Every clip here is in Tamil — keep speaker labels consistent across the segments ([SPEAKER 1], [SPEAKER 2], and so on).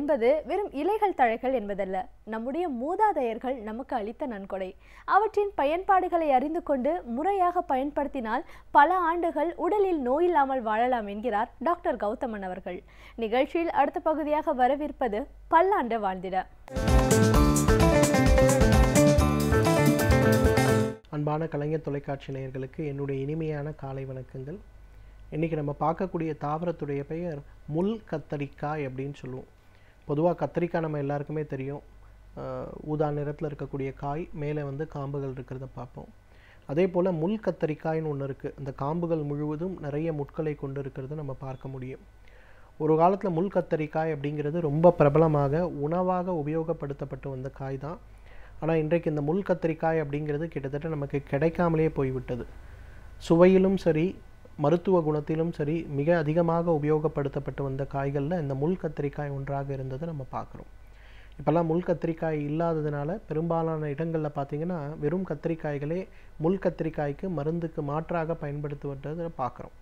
[SPEAKER 1] என்பது வெறும் இலைகள் தழைகள் என்பதல்ல நம்முடைய மூதாதையர்கள் நமக்கு அளித்த நன்கொடை அவற்றின் பயன்பாடுகளை அறிந்து கொண்டு முறையாக பயன்படுத்தினால் பல ஆண்டுகள் உடலில் நோயில்லாமல் வாழலாம் என்கிறார் டாக்டர் கௌதமன் அவர்கள் நிகழ்ச்சியில் அடுத்த பகுதியாக வரவிருப்பது பல்லாண்டு வாழ்ந்திட
[SPEAKER 2] அன்பான கலைஞர் தொலைக்காட்சி நேயர்களுக்கு என்னுடைய இனிமையான காலை வணக்கங்கள் இன்றைக்கி நம்ம பார்க்கக்கூடிய தாவரத்துடைய பெயர் முள் கத்தரிக்காய் அப்படின்னு சொல்லுவோம் பொதுவாக கத்திரிக்காய் நம்ம எல்லாருக்குமே தெரியும் ஆஹ் ஊதா நிறத்தில் இருக்கக்கூடிய காய் மேலே வந்து காம்புகள் இருக்கிறத பார்ப்போம் அதே போல் முள் கத்தரிக்காய்னு ஒன்று இருக்குது அந்த காம்புகள் முழுவதும் நிறைய முட்களை கொண்டு இருக்கிறத நம்ம பார்க்க முடியும் ஒரு காலத்தில் முள் கத்தரிக்காய் அப்படிங்கிறது ரொம்ப பிரபலமாக உணவாக உபயோகப்படுத்தப்பட்டு வந்த காய் தான் ஆனால் இன்றைக்கு இந்த முள் கத்தரிக்காய் அப்படிங்கிறது கிட்டத்தட்ட நமக்கு கிடைக்காமலே போய்விட்டது சுவையிலும் சரி மருத்துவ குணத்திலும் சரி மிக அதிகமாக உபயோகப்படுத்தப்பட்டு வந்த காய்களில் இந்த முள் கத்திரிக்காய் ஒன்றாக இருந்ததை நம்ம பார்க்குறோம் இப்போல்லாம் முள் கத்திரிக்காய் இல்லாததுனால பெரும்பாலான இடங்களில் பார்த்தீங்கன்னா வெறும் கத்திரிக்காய்களே முள் கத்திரிக்காய்க்கு மருந்துக்கு மாற்றாக பயன்படுத்துவதை பார்க்குறோம்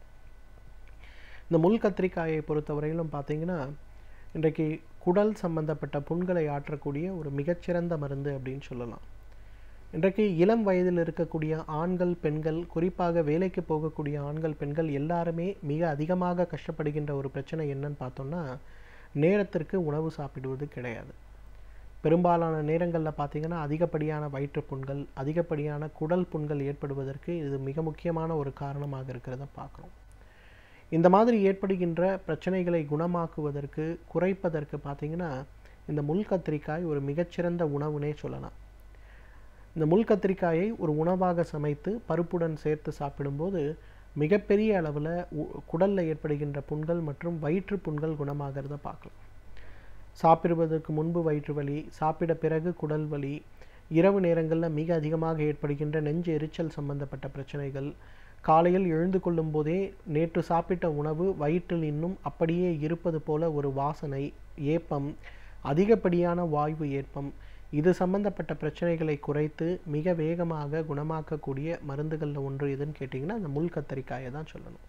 [SPEAKER 2] இந்த முள் கத்திரிக்காயை பொறுத்தவரையிலும் பார்த்தீங்கன்னா இன்றைக்கு குடல் சம்பந்தப்பட்ட புண்களை ஆற்றக்கூடிய ஒரு மிகச்சிறந்த மருந்து அப்படின்னு சொல்லலாம் இன்றைக்கு இளம் வயதில் இருக்கக்கூடிய ஆண்கள் பெண்கள் குறிப்பாக வேலைக்கு போகக்கூடிய ஆண்கள் பெண்கள் எல்லாருமே மிக அதிகமாக கஷ்டப்படுகின்ற ஒரு பிரச்சனை என்னன்னு பார்த்தோம்னா நேரத்திற்கு உணவு சாப்பிடுவது கிடையாது பெரும்பாலான நேரங்களில் பார்த்தீங்கன்னா அதிகப்படியான வயிற்றுப் புண்கள் அதிகப்படியான குடல் புண்கள் ஏற்படுவதற்கு இது மிக முக்கியமான ஒரு காரணமாக இருக்கிறத பார்க்குறோம் இந்த மாதிரி ஏற்படுகின்ற பிரச்சனைகளை குணமாக்குவதற்கு குறைப்பதற்கு பார்த்தீங்கன்னா இந்த முள் கத்திரிக்காய் ஒரு மிகச்சிறந்த உணவுனே சொல்லலாம் இந்த முள் கத்திரிக்காயை ஒரு உணவாக சமைத்து பருப்புடன் சேர்த்து சாப்பிடும்போது மிகப்பெரிய அளவில் குடலில் ஏற்படுகின்ற புண்கள் மற்றும் வயிற்று புண்கள் குணமாகிறத பார்க்கலாம் சாப்பிடுவதற்கு முன்பு வயிற்று வலி சாப்பிட பிறகு குடல் வலி இரவு நேரங்களில் மிக அதிகமாக ஏற்படுகின்ற நெஞ்சு எரிச்சல் சம்பந்தப்பட்ட பிரச்சனைகள் காலையில் எழுந்து கொள்ளும் போதே நேற்று சாப்பிட்ட உணவு வயிற்றில் இன்னும் அப்படியே இருப்பது போல ஒரு வாசனை ஏப்பம் அதிகப்படியான வாய்வு ஏற்பம் இது சம்பந்தப்பட்ட பிரச்சனைகளை குறைத்து மிக வேகமாக குணமாக்கக்கூடிய மருந்துகளில் ஒன்று எதுன்னு கேட்டிங்கன்னா அந்த முள் கத்தரிக்காயை தான் சொல்லணும்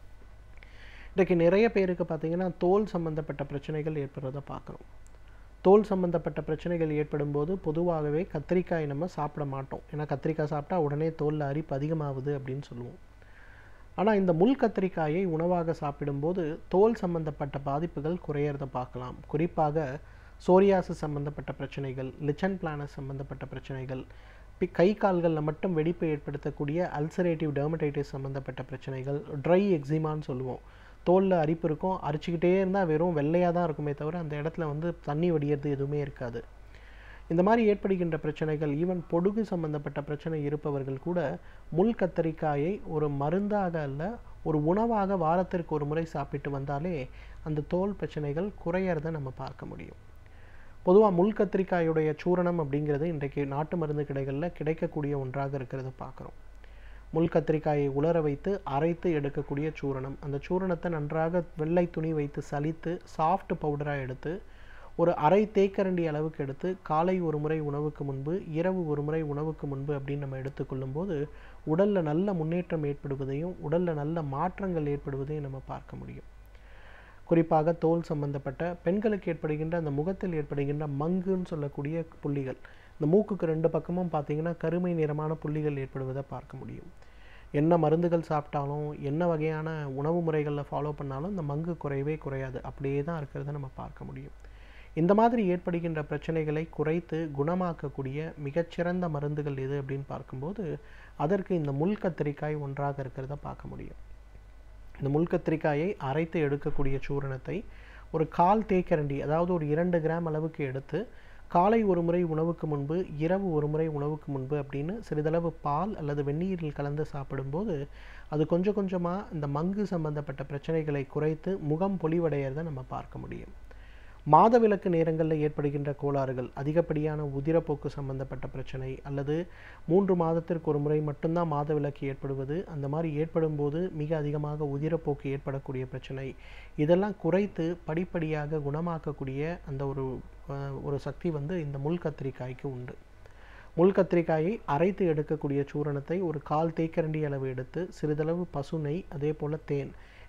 [SPEAKER 2] இன்றைக்கு நிறைய பேருக்கு பார்த்தீங்கன்னா தோல் சம்பந்தப்பட்ட பிரச்சனைகள் ஏற்படுறத பார்க்குறோம் தோல் சம்பந்தப்பட்ட பிரச்சனைகள் ஏற்படும் போது பொதுவாகவே கத்திரிக்காய் நம்ம சாப்பிட மாட்டோம் ஏன்னா கத்திரிக்காய் சாப்பிட்டா உடனே தோலில் அரிப்பு அதிகமாகுது அப்படின்னு சொல்லுவோம் ஆனால் இந்த முள் கத்திரிக்காயை உணவாக சாப்பிடும்போது தோல் சம்பந்தப்பட்ட பாதிப்புகள் குறையறத பார்க்கலாம் குறிப்பாக சோரியாசு சம்பந்தப்பட்ட பிரச்சனைகள் லிச்சன் பிளானஸ் சம்பந்தப்பட்ட பிரச்சனைகள் பி கை கால்களில் மட்டும் வெடிப்பு ஏற்படுத்தக்கூடிய அல்சரேட்டிவ் டெர்மடைட்டிஸ் சம்பந்தப்பட்ட பிரச்சனைகள் ட்ரை எக்ஸிமான்னு சொல்லுவோம் தோலில் அரிப்பு இருக்கும் அரிச்சிக்கிட்டே இருந்தால் வெறும் வெள்ளையாக தான் இருக்குமே தவிர அந்த இடத்துல வந்து தண்ணி வடியறது எதுவுமே இருக்காது இந்த மாதிரி ஏற்படுகின்ற பிரச்சனைகள் ஈவன் பொடுகு சம்பந்தப்பட்ட பிரச்சனை இருப்பவர்கள் கூட முள் கத்தரிக்காயை ஒரு மருந்தாக அல்ல ஒரு உணவாக வாரத்திற்கு ஒரு முறை சாப்பிட்டு வந்தாலே அந்த தோல் பிரச்சனைகள் குறையறத நம்ம பார்க்க முடியும் பொதுவாக முள் கத்திரிக்காயுடைய சூரணம் அப்படிங்கிறது இன்றைக்கு நாட்டு மருந்து கடைகளில் கிடைக்கக்கூடிய ஒன்றாக இருக்கிறத பார்க்குறோம் முள் கத்திரிக்காயை உலர வைத்து அரைத்து எடுக்கக்கூடிய சூரணம் அந்த சூரணத்தை நன்றாக வெள்ளை துணி வைத்து சலித்து சாஃப்ட் பவுடராக எடுத்து ஒரு அரை தேக்கரண்டி அளவுக்கு எடுத்து காலை ஒரு முறை உணவுக்கு முன்பு இரவு ஒரு முறை உணவுக்கு முன்பு அப்படின்னு நம்ம எடுத்துக்கொள்ளும் போது உடலில் நல்ல முன்னேற்றம் ஏற்படுவதையும் உடலில் நல்ல மாற்றங்கள் ஏற்படுவதையும் நம்ம பார்க்க முடியும் குறிப்பாக தோல் சம்பந்தப்பட்ட பெண்களுக்கு ஏற்படுகின்ற அந்த முகத்தில் ஏற்படுகின்ற மங்குன்னு சொல்லக்கூடிய புள்ளிகள் இந்த மூக்குக்கு ரெண்டு பக்கமும் பார்த்தீங்கன்னா கருமை நிறமான புள்ளிகள் ஏற்படுவதை பார்க்க முடியும் என்ன மருந்துகள் சாப்பிட்டாலும் என்ன வகையான உணவு முறைகளில் ஃபாலோ பண்ணாலும் இந்த மங்கு குறையவே குறையாது அப்படியே தான் இருக்கிறத நம்ம பார்க்க முடியும் இந்த மாதிரி ஏற்படுகின்ற பிரச்சனைகளை குறைத்து குணமாக்கக்கூடிய மிகச்சிறந்த மருந்துகள் எது அப்படின்னு பார்க்கும்போது அதற்கு இந்த முள் கத்திரிக்காய் ஒன்றாக இருக்கிறத பார்க்க முடியும் இந்த முள் கத்திரிக்காயை அரைத்து எடுக்கக்கூடிய சூரணத்தை ஒரு கால் தேக்கரண்டி அதாவது ஒரு இரண்டு கிராம் அளவுக்கு எடுத்து காலை ஒரு முறை உணவுக்கு முன்பு இரவு ஒரு முறை உணவுக்கு முன்பு அப்படின்னு சிறிதளவு பால் அல்லது வெந்நீரில் கலந்து சாப்பிடும்போது அது கொஞ்சம் கொஞ்சமாக இந்த மங்கு சம்பந்தப்பட்ட பிரச்சனைகளை குறைத்து முகம் பொலிவடைகிறத நம்ம பார்க்க முடியும் மாதவிலக்கு நேரங்களில் ஏற்படுகின்ற கோளாறுகள் அதிகப்படியான உதிரப்போக்கு சம்பந்தப்பட்ட பிரச்சனை அல்லது மூன்று மாதத்திற்கு ஒரு முறை மட்டும்தான் மாதவிலக்கு ஏற்படுவது அந்த மாதிரி ஏற்படும் போது மிக அதிகமாக உதிரப்போக்கு ஏற்படக்கூடிய பிரச்சனை இதெல்லாம் குறைத்து படிப்படியாக குணமாக்கக்கூடிய அந்த ஒரு அஹ், ஒரு சக்தி வந்து இந்த முள் கத்திரிக்காய்க்கு உண்டு முள் கத்திரிக்காயை அரைத்து எடுக்கக்கூடிய சூரணத்தை ஒரு கால் தேக்கரண்டி அளவு எடுத்து சிறிதளவு பசுனை அதே போல் தேன்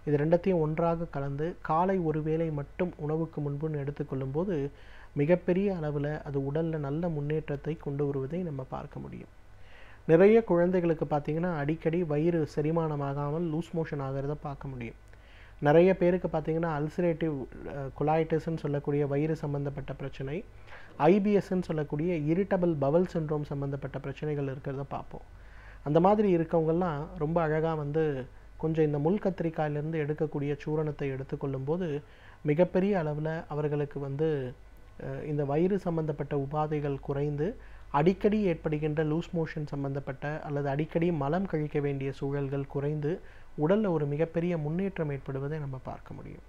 [SPEAKER 2] இது ரெண்டத்தையும் ஒன்றாக கலந்து காலை ஒரு வேளை மட்டும் உணவுக்கு முன்புன்னு எடுத்துக்கொள்ளும்போது மிகப்பெரிய அளவில் அது உடலில் நல்ல முன்னேற்றத்தை கொண்டு வருவதை நம்ம பார்க்க முடியும் நிறைய குழந்தைகளுக்கு பார்த்திங்கன்னா அடிக்கடி வயிறு செரிமானமாகாமல் லூஸ் மோஷன் ஆகிறத பார்க்க முடியும் நிறைய பேருக்கு பார்த்திங்கன்னா அல்சரேட்டிவ் குலாய்டிஸ்ன்னு சொல்லக்கூடிய வயிறு சம்மந்தப்பட்ட பிரச்சனை ஐபிஎஸ்ன்னு சொல்லக்கூடிய இரிட்டபிள் பவல் சின்ரோம் சம்மந்தப்பட்ட பிரச்சனைகள் இருக்கிறத பார்ப்போம் அந்த மாதிரி இருக்கவங்கெல்லாம் ரொம்ப அழகாக வந்து கொஞ்சம் இந்த முள் கத்திரிக்காயிலேருந்து எடுக்கக்கூடிய சூரணத்தை எடுத்துக்கொள்ளும்போது மிகப்பெரிய அளவில் அவர்களுக்கு வந்து அஹ், இந்த வயிறு சம்பந்தப்பட்ட உபாதைகள் குறைந்து அடிக்கடி ஏற்படுகின்ற லூஸ் மோஷன் சம்பந்தப்பட்ட அல்லது அடிக்கடி மலம் கழிக்க வேண்டிய சூழல்கள் குறைந்து உடலில் ஒரு மிகப்பெரிய முன்னேற்றம் ஏற்படுவதை நம்ம பார்க்க முடியும்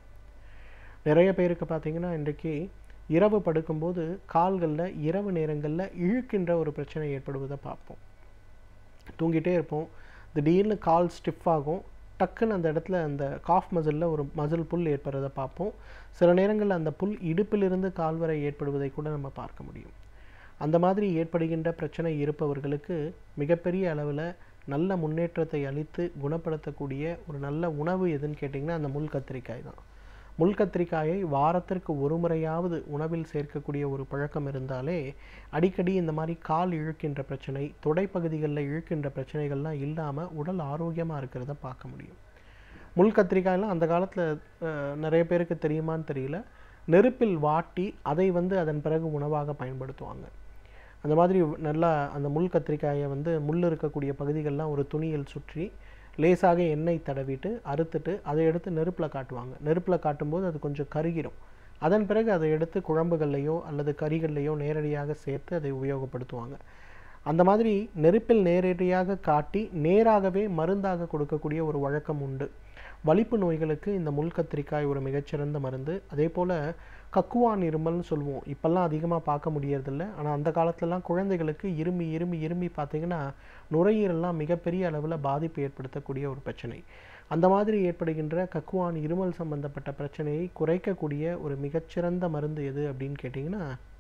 [SPEAKER 2] நிறைய பேருக்கு பார்த்தீங்கன்னா இன்றைக்கு இரவு படுக்கும்போது கால்களில் இரவு நேரங்களில் இழுக்கின்ற ஒரு பிரச்சனை ஏற்படுவதை பார்ப்போம் தூங்கிட்டே இருப்போம் திடீர்னு கால் ஸ்டிஃப் ஆகும் டக்குன்னு அந்த இடத்துல அந்த காஃப் மசிலில் ஒரு மசில் புல் ஏற்படுறதை பார்ப்போம் சில நேரங்களில் அந்த புல் இடுப்பிலிருந்து கால் வரை ஏற்படுவதை கூட நம்ம பார்க்க முடியும் அந்த மாதிரி ஏற்படுகின்ற பிரச்சனை இருப்பவர்களுக்கு மிகப்பெரிய அளவில் நல்ல முன்னேற்றத்தை அளித்து குணப்படுத்தக்கூடிய ஒரு நல்ல உணவு எதுன்னு கேட்டிங்கன்னா அந்த முள் கத்திரிக்காய் தான் முள் கத்திரிக்காயை வாரத்திற்கு ஒரு முறையாவது உணவில் சேர்க்கக்கூடிய ஒரு பழக்கம் இருந்தாலே அடிக்கடி இந்த மாதிரி கால் இழுக்கின்ற பிரச்சனை தொடைப்பகுதிகளில் இழுக்கின்ற பிரச்சனைகள்லாம் இல்லாமல் உடல் ஆரோக்கியமாக இருக்கிறத பார்க்க முடியும் முள் கத்திரிக்காயெல்லாம் அந்த காலத்தில் நிறைய பேருக்கு தெரியுமான்னு தெரியல நெருப்பில் வாட்டி அதை வந்து அதன் பிறகு உணவாக பயன்படுத்துவாங்க அந்த மாதிரி நல்லா அந்த முள் கத்திரிக்காயை வந்து முள் இருக்கக்கூடிய பகுதிகளெலாம் ஒரு துணியில் சுற்றி லேசாக எண்ணெய் தடவிட்டு அறுத்துட்டு அதை எடுத்து நெருப்பில் காட்டுவாங்க நெருப்பில் காட்டும்போது அது கொஞ்சம் கருகிரும் அதன் பிறகு அதை எடுத்து குழம்புகள்லையோ அல்லது கறிகள்லையோ நேரடியாக சேர்த்து அதை உபயோகப்படுத்துவாங்க அந்த மாதிரி நெருப்பில் நேரடியாக காட்டி நேராகவே மருந்தாக கொடுக்கக்கூடிய ஒரு வழக்கம் உண்டு வலிப்பு நோய்களுக்கு இந்த முள் கத்திரிக்காய் ஒரு மிகச்சிறந்த மருந்து அதே போல் கக்குவான் இருமல்னு சொல்லுவோம் இப்போல்லாம் அதிகமாக பார்க்க முடியறதில்ல ஆனால் அந்த காலத்துலலாம் குழந்தைகளுக்கு இருமி இருமி இருமி பார்த்தீங்கன்னா நுரையீரல்லாம் மிகப்பெரிய அளவில் பாதிப்பு ஏற்படுத்தக்கூடிய ஒரு பிரச்சனை அந்த மாதிரி ஏற்படுகின்ற கக்குவான் இருமல் சம்பந்தப்பட்ட பிரச்சனையை குறைக்கக்கூடிய ஒரு மிகச்சிறந்த மருந்து எது அப்படின்னு கேட்டிங்கன்னா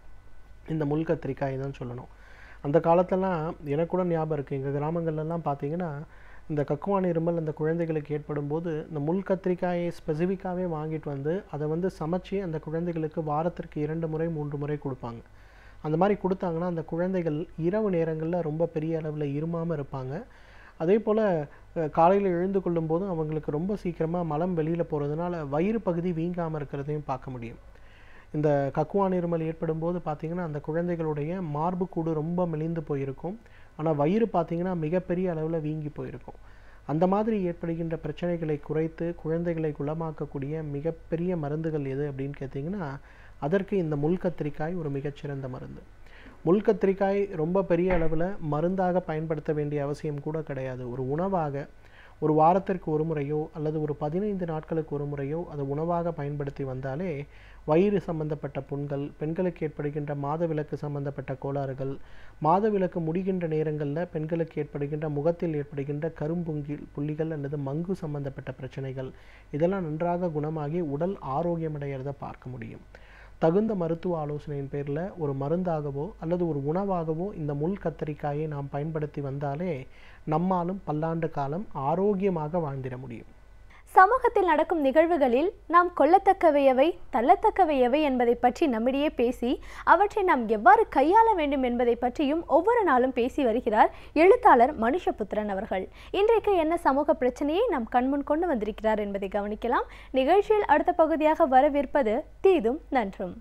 [SPEAKER 2] இந்த முள் கத்திரிக்காய் தான் சொல்லணும் அந்த காலத்துலலாம் எனக்கு கூட ஞாபகம் இருக்குது எங்கள் கிராமங்கள்லாம் பார்த்தீங்கன்னா இந்த கக்குவான் இருமல் அந்த குழந்தைகளுக்கு ஏற்படும் போது இந்த முள் கத்திரிக்காயை ஸ்பெசிஃபிக்காகவே வாங்கிட்டு வந்து அதை வந்து சமைச்சு அந்த குழந்தைகளுக்கு வாரத்திற்கு இரண்டு முறை மூன்று முறை கொடுப்பாங்க அந்த மாதிரி கொடுத்தாங்கன்னா அந்த குழந்தைகள் இரவு நேரங்களில் ரொம்ப பெரிய அளவில் இருமாமல் இருப்பாங்க அதே போல் காலையில் எழுந்து கொள்ளும் போதும் அவங்களுக்கு ரொம்ப சீக்கிரமாக மலம் வெளியில் போகிறதுனால வயிறு பகுதி வீங்காமல் இருக்கிறதையும் பார்க்க முடியும் இந்த கக்குவான் இருமல் ஏற்படும் போது பார்த்தீங்கன்னா அந்த குழந்தைகளுடைய மார்பு கூடு ரொம்ப மெலிந்து போயிருக்கும் ஆனால் வயிறு பார்த்தீங்கன்னா மிகப்பெரிய அளவில் வீங்கி போயிருக்கும் அந்த மாதிரி ஏற்படுகின்ற பிரச்சனைகளை குறைத்து குழந்தைகளை குணமாக்கக்கூடிய மிகப்பெரிய மருந்துகள் எது அப்படின்னு கேட்டிங்கன்னா அதற்கு இந்த முள் கத்திரிக்காய் ஒரு மிகச்சிறந்த மருந்து முள் கத்திரிக்காய் ரொம்ப பெரிய அளவில் மருந்தாக பயன்படுத்த வேண்டிய அவசியம் கூட கிடையாது ஒரு உணவாக ஒரு வாரத்திற்கு ஒரு முறையோ அல்லது ஒரு பதினைந்து நாட்களுக்கு ஒரு முறையோ அதை உணவாக பயன்படுத்தி வந்தாலே வயிறு சம்பந்தப்பட்ட புண்கள் பெண்களுக்கு ஏற்படுகின்ற மாதவிலக்கு சம்பந்தப்பட்ட கோளாறுகள் மாதவிலக்கு முடிகின்ற நேரங்களில் பெண்களுக்கு ஏற்படுகின்ற முகத்தில் ஏற்படுகின்ற கரும்புங்கி புள்ளிகள் அல்லது மங்கு சம்பந்தப்பட்ட பிரச்சனைகள் இதெல்லாம் நன்றாக குணமாகி உடல் ஆரோக்கியமடைகிறத பார்க்க முடியும் தகுந்த மருத்துவ ஆலோசனையின் பேரில் ஒரு மருந்தாகவோ அல்லது ஒரு உணவாகவோ இந்த முள் கத்தரிக்காயை நாம் பயன்படுத்தி வந்தாலே நம்மாலும் பல்லாண்டு காலம் ஆரோக்கியமாக வாழ்ந்திட முடியும்
[SPEAKER 1] சமூகத்தில் நடக்கும் நிகழ்வுகளில் நாம் கொள்ளத்தக்கவையவை தள்ளத்தக்கவையவை என்பதை பற்றி நம்மிடையே பேசி அவற்றை நாம் எவ்வாறு கையாள வேண்டும் என்பதை பற்றியும் ஒவ்வொரு நாளும் பேசி வருகிறார் எழுத்தாளர் மனுஷபுத்திரன் அவர்கள் இன்றைக்கு என்ன சமூக பிரச்சனையை நாம் கண்முன் கொண்டு வந்திருக்கிறார் என்பதை கவனிக்கலாம் நிகழ்ச்சியில் அடுத்த பகுதியாக வரவிருப்பது தீதும் நன்றும்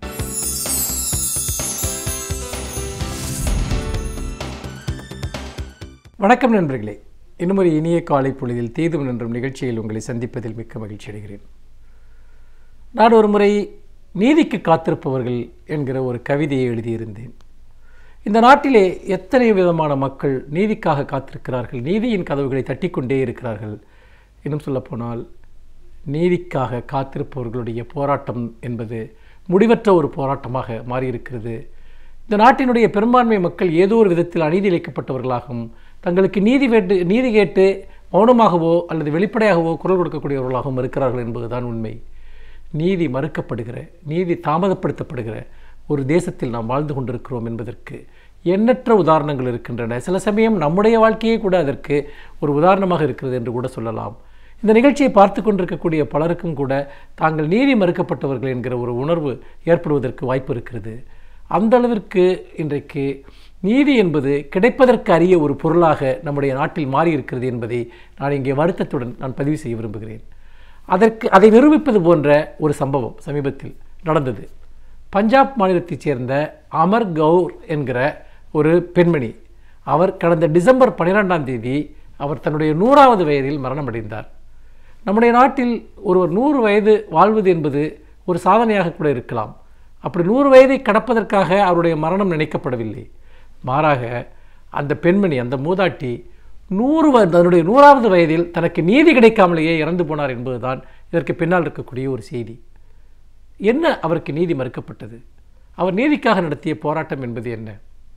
[SPEAKER 3] வணக்கம் நண்பர்களே இன்னும் ஒரு இனிய காலை பொழுதில் தீதும் நின்றும் நிகழ்ச்சியில் உங்களை சந்திப்பதில் மிக்க மகிழ்ச்சி அடைகிறேன் நான் ஒரு முறை நீதிக்கு காத்திருப்பவர்கள் என்கிற ஒரு கவிதையை எழுதியிருந்தேன் இந்த நாட்டிலே எத்தனை விதமான மக்கள் நீதிக்காக காத்திருக்கிறார்கள் நீதியின் கதவுகளை தட்டிக்கொண்டே இருக்கிறார்கள் இன்னும் சொல்லப்போனால் நீதிக்காக காத்திருப்பவர்களுடைய போராட்டம் என்பது முடிவற்ற ஒரு போராட்டமாக மாறியிருக்கிறது இந்த நாட்டினுடைய பெரும்பான்மை மக்கள் ஏதோ ஒரு விதத்தில் அநீதி இழைக்கப்பட்டவர்களாகவும் தங்களுக்கு நீதி வேட்டு நீதி கேட்டு மௌனமாகவோ அல்லது வெளிப்படையாகவோ குரல் கொடுக்கக்கூடியவர்களாகவும் இருக்கிறார்கள் என்பதுதான் உண்மை நீதி மறுக்கப்படுகிற நீதி தாமதப்படுத்தப்படுகிற ஒரு தேசத்தில் நாம் வாழ்ந்து கொண்டிருக்கிறோம் என்பதற்கு எண்ணற்ற உதாரணங்கள் இருக்கின்றன சில சமயம் நம்முடைய வாழ்க்கையே கூட அதற்கு ஒரு உதாரணமாக இருக்கிறது என்று கூட சொல்லலாம் இந்த நிகழ்ச்சியை பார்த்து கொண்டிருக்கக்கூடிய பலருக்கும் கூட தாங்கள் நீதி மறுக்கப்பட்டவர்கள் என்கிற ஒரு உணர்வு ஏற்படுவதற்கு வாய்ப்பு இருக்கிறது அந்த அளவிற்கு இன்றைக்கு நீதி என்பது கிடைப்பதற்கு அரிய ஒரு பொருளாக நம்முடைய நாட்டில் மாறி இருக்கிறது என்பதை நான் இங்கே வருத்தத்துடன் நான் பதிவு செய்ய விரும்புகிறேன் அதற்கு அதை நிரூபிப்பது போன்ற ஒரு சம்பவம் சமீபத்தில் நடந்தது பஞ்சாப் மாநிலத்தைச் சேர்ந்த அமர் கவுர் என்கிற ஒரு பெண்மணி அவர் கடந்த டிசம்பர் பன்னிரெண்டாம் தேதி அவர் தன்னுடைய நூறாவது வயதில் மரணமடைந்தார் நம்முடைய நாட்டில் ஒருவர் நூறு வயது வாழ்வது என்பது ஒரு சாதனையாக கூட இருக்கலாம் அப்படி நூறு வயதை கடப்பதற்காக அவருடைய மரணம் நினைக்கப்படவில்லை மாறாக அந்த பெண்மணி அந்த மூதாட்டி நூறு வ- தன்னுடைய நூறாவது வயதில் தனக்கு நீதி கிடைக்காமலேயே இறந்து போனார் என்பதுதான் இதற்கு பின்னால் இருக்கக்கூடிய ஒரு செய்தி என்ன அவருக்கு நீதி மறுக்கப்பட்டது அவர் நீதிக்காக நடத்திய போராட்டம் என்பது என்ன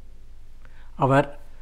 [SPEAKER 3] அவர்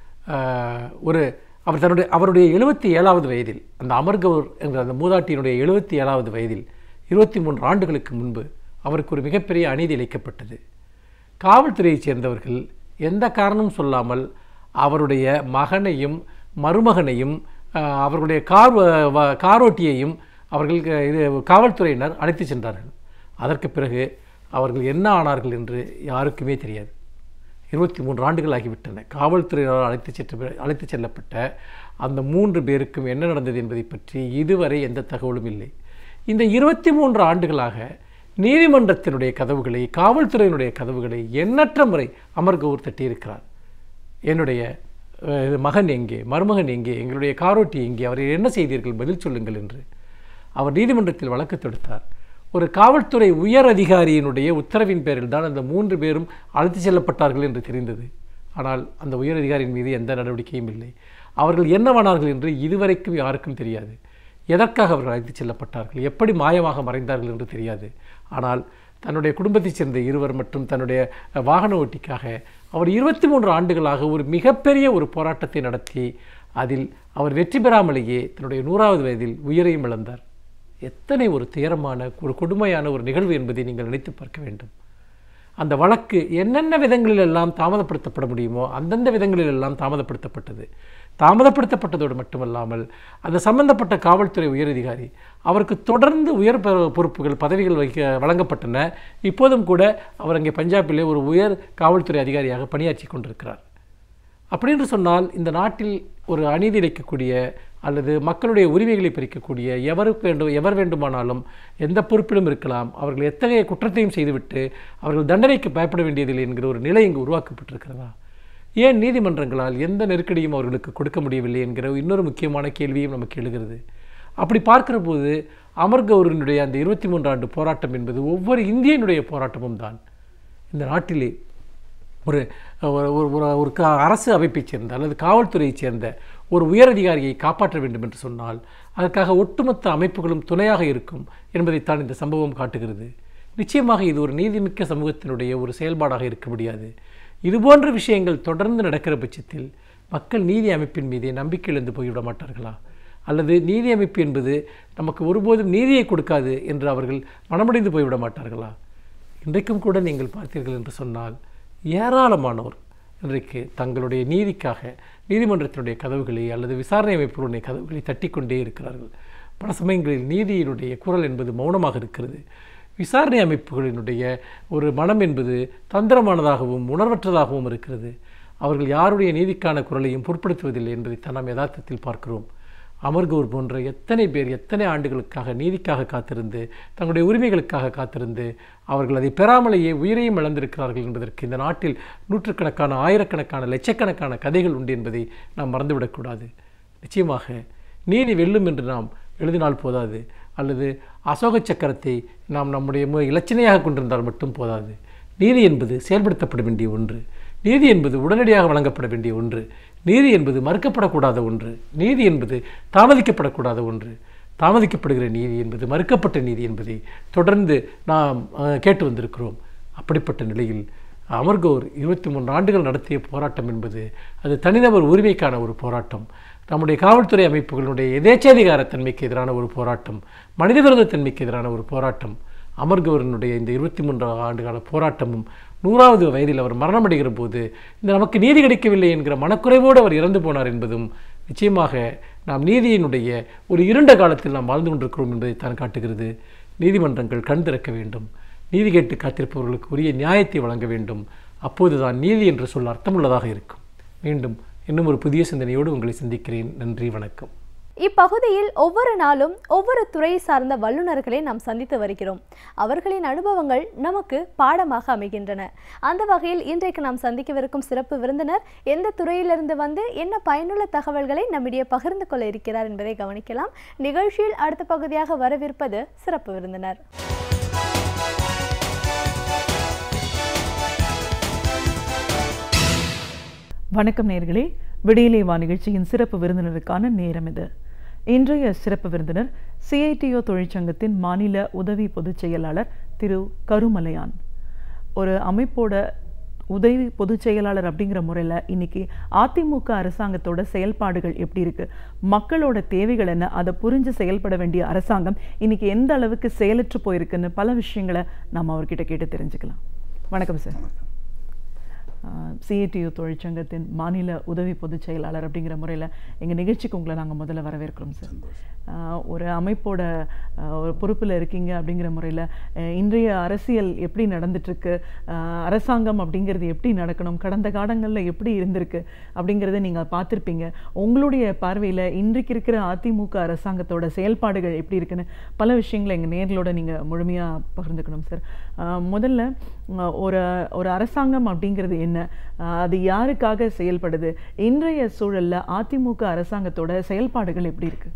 [SPEAKER 3] ஆஹ், ஒரு அவர் தன்னுடைய அவருடைய எழுபத்தி ஏழாவது வயதில் அந்த அமர்கவர் என்ற அந்த மூதாட்டியினுடைய எழுபத்தி ஏழாவது வயதில் இருபத்தி மூன்று ஆண்டுகளுக்கு முன்பு அவருக்கு ஒரு மிகப்பெரிய அநீதி இழைக்கப்பட்டது காவல்துறையைச் சேர்ந்தவர்கள் எந்த காரணமும் சொல்லாமல் அவருடைய மகனையும் மருமகனையும் ஆஹ், அவர்களுடைய கார் வ- வ- காரோட்டியையும் அவர்கள் க- இது காவல்துறையினர் அழைத்து சென்றார்கள் அதற்கு பிறகு அவர்கள் என்ன ஆனார்கள் என்று யாருக்குமே தெரியாது இருபத்தி மூன்று ஆண்டுகள் ஆகிவிட்டன காவல்துறையினரால் அழைத்து சென்று அழைத்து செல்லப்பட்ட அந்த மூன்று பேருக்கும் என்ன நடந்தது என்பதை பற்றி இதுவரை எந்த தகவலும் இல்லை இந்த இருபத்தி மூன்று ஆண்டுகளாக நீதிமன்றத்தினுடைய கதவுகளை காவல்துறையினுடைய கதவுகளை எண்ணற்ற முறை அமர் கவுர் தட்டியிருக்கிறார் என்னுடைய அஹ், இது மகன் எங்கே மருமகன் எங்கே எங்களுடைய காரோட்டி எங்கே அவரை என்ன செய்தீர்கள் பதில் சொல்லுங்கள் என்று அவர் நீதிமன்றத்தில் வழக்கு தொடுத்தார் ஒரு காவல்துறை உயர் அதிகாரியினுடைய உத்தரவின் பேரில் தான் அந்த மூன்று பேரும் அழைத்து செல்லப்பட்டார்கள் என்று தெரிந்தது ஆனால் அந்த உயர் அதிகாரியின் மீது எந்த நடவடிக்கையும் இல்லை அவர்கள் என்னவானார்கள் என்று இதுவரைக்கும் யாருக்கும் தெரியாது எதற்காக அவர்கள் அழைத்துச் செல்லப்பட்டார்கள் எப்படி மாயமாக மறைந்தார்கள் என்று தெரியாது ஆனால் தன்னுடைய குடும்பத்தைச் சேர்ந்த இருவர் மற்றும் தன்னுடைய அஹ், வாகன ஓட்டிக்காக அவர் இருபத்தி மூன்று ஆண்டுகளாக ஒரு மிகப்பெரிய ஒரு போராட்டத்தை நடத்தி அதில் அவர் வெற்றி பெறாமலேயே தன்னுடைய நூறாவது வயதில் உயிரையும் இழந்தார் எத்தனை ஒரு துயரமான ஒரு கொடுமையான ஒரு நிகழ்வு என்பதை நீங்கள் நினைத்து பார்க்க வேண்டும் அந்த வழக்கு என்னென்ன விதங்களிலெல்லாம் தாமதப்படுத்தப்பட முடியுமோ அந்தந்த விதங்களிலெல்லாம் தாமதப்படுத்தப்பட்டது தாமதப்படுத்தப்பட்டதோடு மட்டுமல்லாமல் அந்த சம்பந்தப்பட்ட காவல்துறை உயரதிகாரி அவருக்கு தொடர்ந்து உயர் பொ- பொறுப்புகள் பதவிகள் வைக்க வழங்கப்பட்டன இப்போதும் கூட அவர் அங்கே பஞ்சாபிலே ஒரு உயர் காவல்துறை அதிகாரியாக பணியாற்றி கொண்டிருக்கிறார் அப்படி என்று சொன்னால் இந்த நாட்டில் ஒரு அநீதி இழைக்கக்கூடிய அல்லது மக்களுடைய உரிமைகளை பறிக்கக்கூடிய எவருக்கு வேண்டும் எவர் வேண்டுமானாலும் எந்த பொறுப்பிலும் இருக்கலாம் அவர்கள் எத்தகைய குற்றத்தையும் செய்துவிட்டு அவர்கள் தண்டனைக்கு பயப்பட வேண்டியதில்லை என்கிற ஒரு நிலை இங்கு உருவாக்கப்பட்டிருக்கிறதா ஏன் நீதிமன்றங்களால் எந்த நெருக்கடியும் அவர்களுக்கு கொடுக்க முடியவில்லை என்கிற இன்னொரு முக்கியமான கேள்வியும் நமக்கு எழுகிறது அப்படி பார்க்கிற போது அமர் கௌரினுடைய அந்த இருபத்தி மூன்றாண்டு போராட்டம் என்பது ஒவ்வொரு இந்தியனுடைய போராட்டமும் தான் இந்த நாட்டிலே ஒரு ஒரு ஒரு- ஒரு ஒரு கா அரசு அமைப்பைச் சேர்ந்த அல்லது காவல்துறையைச் சேர்ந்த ஒரு உயரதிகாரியை காப்பாற்ற வேண்டும் என்று சொன்னால் அதற்காக ஒட்டுமொத்த அமைப்புகளும் துணையாக இருக்கும் என்பதைத்தான் இந்த சம்பவம் காட்டுகிறது நிச்சயமாக இது ஒரு நீதிமிக்க சமூகத்தினுடைய ஒரு செயல்பாடாக இருக்க முடியாது இதுபோன்ற விஷயங்கள் தொடர்ந்து நடக்கிற பட்சத்தில் மக்கள் நீதி அமைப்பின் மீதே நம்பிக்கை இழந்து போய்விட மாட்டார்களா அல்லது நீதி அமைப்பு என்பது நமக்கு ஒருபோதும் நீதியை கொடுக்காது என்று அவர்கள் மனமுடைந்து போய்விட மாட்டார்களா இன்றைக்கும் கூட நீங்கள் பார்த்தீர்கள் என்று சொன்னால் ஏராளமானோர் இன்றைக்கு தங்களுடைய நீதிக்காக நீதிமன்றத்தினுடைய கதவுகளை அல்லது விசாரணை அமைப்புகளுடைய கதவுகளை தட்டிக்கொண்டே இருக்கிறார்கள் பல சமயங்களில் நீதியினுடைய குரல் என்பது மௌனமாக இருக்கிறது விசாரணை அமைப்புகளினுடைய ஒரு மனம் என்பது தந்திரமானதாகவும் உணர்வற்றதாகவும் இருக்கிறது அவர்கள் யாருடைய நீதிக்கான குரலையும் பொருட்படுத்துவதில்லை என்பதைத்தான் நாம் யதார்த்தத்தில் பார்க்கிறோம் அமர்கூர் போன்ற எத்தனை பேர் எத்தனை ஆண்டுகளுக்காக நீதிக்காக காத்திருந்து தங்களுடைய உரிமைகளுக்காக காத்திருந்து அவர்கள் அதை பெறாமலேயே உயிரையும் இழந்திருக்கிறார்கள் என்பதற்கு இந்த நாட்டில் நூற்றுக்கணக்கான ஆயிரக்கணக்கான லட்சக்கணக்கான கதைகள் உண்டு என்பதை நாம் மறந்துவிடக்கூடாது நிச்சயமாக நீதி வெல்லும் என்று நாம் எழுதினால் போதாது அல்லது அசோக சக்கரத்தை நாம் நம்முடைய மு- இலச்சினையாக கொண்டிருந்தால் மட்டும் போதாது நீதி என்பது செயல்படுத்தப்பட வேண்டிய ஒன்று நீதி என்பது உடனடியாக வழங்கப்பட வேண்டிய ஒன்று நீதி என்பது மறுக்கப்படக்கூடாத ஒன்று நீதி என்பது தாமதிக்கப்படக்கூடாத ஒன்று தாமதிக்கப்படுகிற நீதி என்பது மறுக்கப்பட்ட நீதி என்பதை தொடர்ந்து நாம் அஹ், கேட்டு வந்திருக்கிறோம் அப்படிப்பட்ட நிலையில் அமர்கோர் இருபத்தி மூன்று ஆண்டுகள் நடத்திய போராட்டம் என்பது அது தனிநபர் உரிமைக்கான ஒரு போராட்டம் நம்முடைய காவல்துறை அமைப்புகளுடைய எதேச்சாதிகாரத்தன்மைக்கு எதிரான ஒரு போராட்டம் மனிதவிரோத தன்மைக்கு எதிரான ஒரு போராட்டம் அமர்கவரனுடைய இந்த இருபத்தி மூன்று ஆண்டுகால போராட்டமும் நூறாவது வயதில் அவர் மரணமடைகிற போது இந்த நமக்கு நீதி கிடைக்கவில்லை என்கிற மனக்குறைவோடு அவர் இறந்து போனார் என்பதும் நிச்சயமாக நாம் நீதியினுடைய ஒரு இருண்ட காலத்தில் நாம் வாழ்ந்து கொண்டிருக்கிறோம் என்பதை தான் காட்டுகிறது நீதிமன்றங்கள் கண் திறக்க வேண்டும் நீதி கேட்டு காத்திருப்பவர்களுக்கு உரிய நியாயத்தை வழங்க வேண்டும் அப்போதுதான் நீதி என்று சொல்ல அர்த்தமுள்ளதாக இருக்கும் மீண்டும் இன்னும் ஒரு புதிய சிந்தனையோடு உங்களை சந்திக்கிறேன் நன்றி வணக்கம்
[SPEAKER 1] இப்பகுதியில் ஒவ்வொரு நாளும் ஒவ்வொரு துறையை சார்ந்த வல்லுநர்களை நாம் சந்தித்து வருகிறோம் அவர்களின் அனுபவங்கள் நமக்கு பாடமாக அமைகின்றன அந்த வகையில் இன்றைக்கு நாம் சந்திக்கவிருக்கும் சிறப்பு விருந்தினர் எந்த துறையிலிருந்து வந்து என்ன பயனுள்ள தகவல்களை நம்மிடையே பகிர்ந்து கொள்ள இருக்கிறார் என்பதை கவனிக்கலாம் நிகழ்ச்சியில் அடுத்த பகுதியாக வரவிருப்பது சிறப்பு விருந்தினர்
[SPEAKER 4] வணக்கம் நேர்களே விடியலே வா நிகழ்ச்சியின் சிறப்பு விருந்தினருக்கான நேரம் இது இன்றைய சிறப்பு விருந்தினர் சிஐடிஓ தொழிற்சங்கத்தின் மாநில உதவி பொதுச் செயலாளர் திரு கருமலையான் ஒரு அமைப்போட உதவி பொதுச் செயலாளர் அப்படிங்கிற முறையில் இன்னைக்கு அதிமுக அரசாங்கத்தோட செயல்பாடுகள் எப்படி இருக்கு மக்களோட தேவைகள் என்ன அதை புரிஞ்சு செயல்பட வேண்டிய அரசாங்கம் இன்னைக்கு எந்த அளவுக்கு செயலற்று போயிருக்குன்னு பல விஷயங்களை நாம் அவர்கிட்ட கேட்டு தெரிஞ்சுக்கலாம் வணக்கம் சார் சிஏடியு தொழிற்சங்கத்தின் மாநில உதவி பொதுச் செயலாளர் அப்படிங்கிற முறையில் எங்கள் நிகழ்ச்சிக்கு உங்களை நாங்கள் முதல்ல வரவேற்கிறோம் சார் ஆஹ் ஒரு அமைப்போட ஆஹ் ஒரு பொறுப்பில் இருக்கீங்க அப்படிங்கிற முறையில் இன்றைய அரசியல் எப்படி நடந்துட்டுருக்கு அரசாங்கம் அப்படிங்கிறது எப்படி நடக்கணும் கடந்த காலங்களில் எப்படி இருந்திருக்கு அப்படிங்கிறத நீங்கள் பார்த்துருப்பீங்க உங்களுடைய பார்வையில் இன்றைக்கு இருக்கிற அதிமுக அரசாங்கத்தோட செயல்பாடுகள் எப்படி இருக்குன்னு பல விஷயங்களை எங்கள் நேர்களோட நீங்கள் முழுமையாக பகிர்ந்துக்கணும் சார் ஆஹ் முதல்ல ஆஹ் ஒரு ஒரு அரசாங்கம் அப்படிங்கிறது என்ன ஆஹ் அது யாருக்காக செயல்படுது இன்றைய சூழல்ல அதிமுக அரசாங்கத்தோட செயல்பாடுகள் எப்படி இருக்கு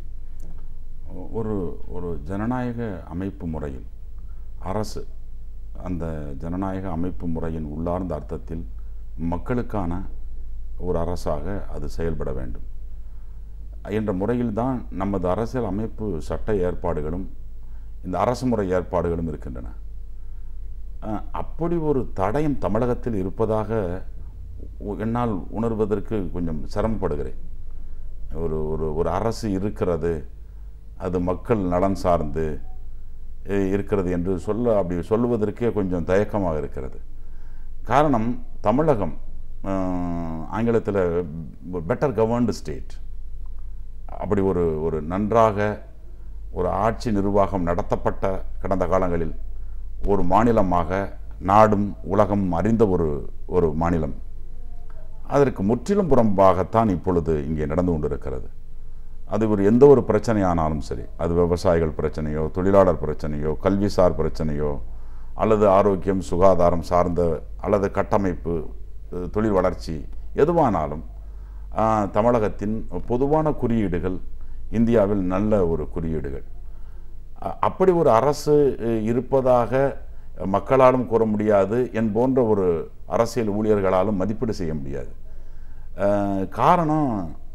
[SPEAKER 5] ஒரு ஒரு ஜனநாயக அமைப்பு முறையில் அரசு அந்த ஜனநாயக அமைப்பு முறையின் உள்ளார்ந்த அர்த்தத்தில் மக்களுக்கான ஒரு அரசாக அது செயல்பட வேண்டும் என்ற முறையில்தான் நமது அரசியல் அமைப்பு சட்ட ஏற்பாடுகளும் இந்த அரசு முறை ஏற்பாடுகளும் இருக்கின்றன அஹ், அப்படி ஒரு தடயம் தமிழகத்தில் இருப்பதாக உ- என்னால் உணர்வதற்கு கொஞ்சம் சிரமப்படுகிறேன் ஒரு ஒரு ஒரு அரசு இருக்கிறது அது மக்கள் நலன் சார்ந்து அஹ், இருக்கிறது என்று சொல்ல அப்படி சொல்லுவதற்கே கொஞ்சம் தயக்கமாக இருக்கிறது காரணம் தமிழகம் ஆங்கிலத்தில் பெட்டர் கவர்ன்டு ஸ்டேட் அப்படி ஒரு ஒரு நன்றாக ஒரு ஆட்சி நிர்வாகம் நடத்தப்பட்ட கடந்த காலங்களில் ஒரு மாநிலமாக நாடும் உலகம் அறிந்த ஒரு ஒரு மாநிலம் அதற்கு முற்றிலும் புறம்பாகத்தான் இப்பொழுது இங்கே நடந்து கொண்டிருக்கிறது அது ஒரு எந்த ஒரு பிரச்சனையானாலும் சரி அது விவசாயிகள் பிரச்சனையோ தொழிலாளர் பிரச்சனையோ கல்விசார் பிரச்சனையோ அல்லது ஆரோக்கியம் சுகாதாரம் சார்ந்த அல்லது கட்டமைப்பு அஹ், தொழில் வளர்ச்சி எதுவானாலும் ஆஹ், தமிழகத்தின் பொதுவான குறியீடுகள் இந்தியாவில் நல்ல ஒரு குறியீடுகள் அ- அப்படி ஒரு அரசு அஹ், இருப்பதாக மக்களாலும் கூற முடியாது என் போன்ற ஒரு அரசியல் ஊழியர்களாலும் மதிப்பீடு செய்ய முடியாது அஹ், காரணம்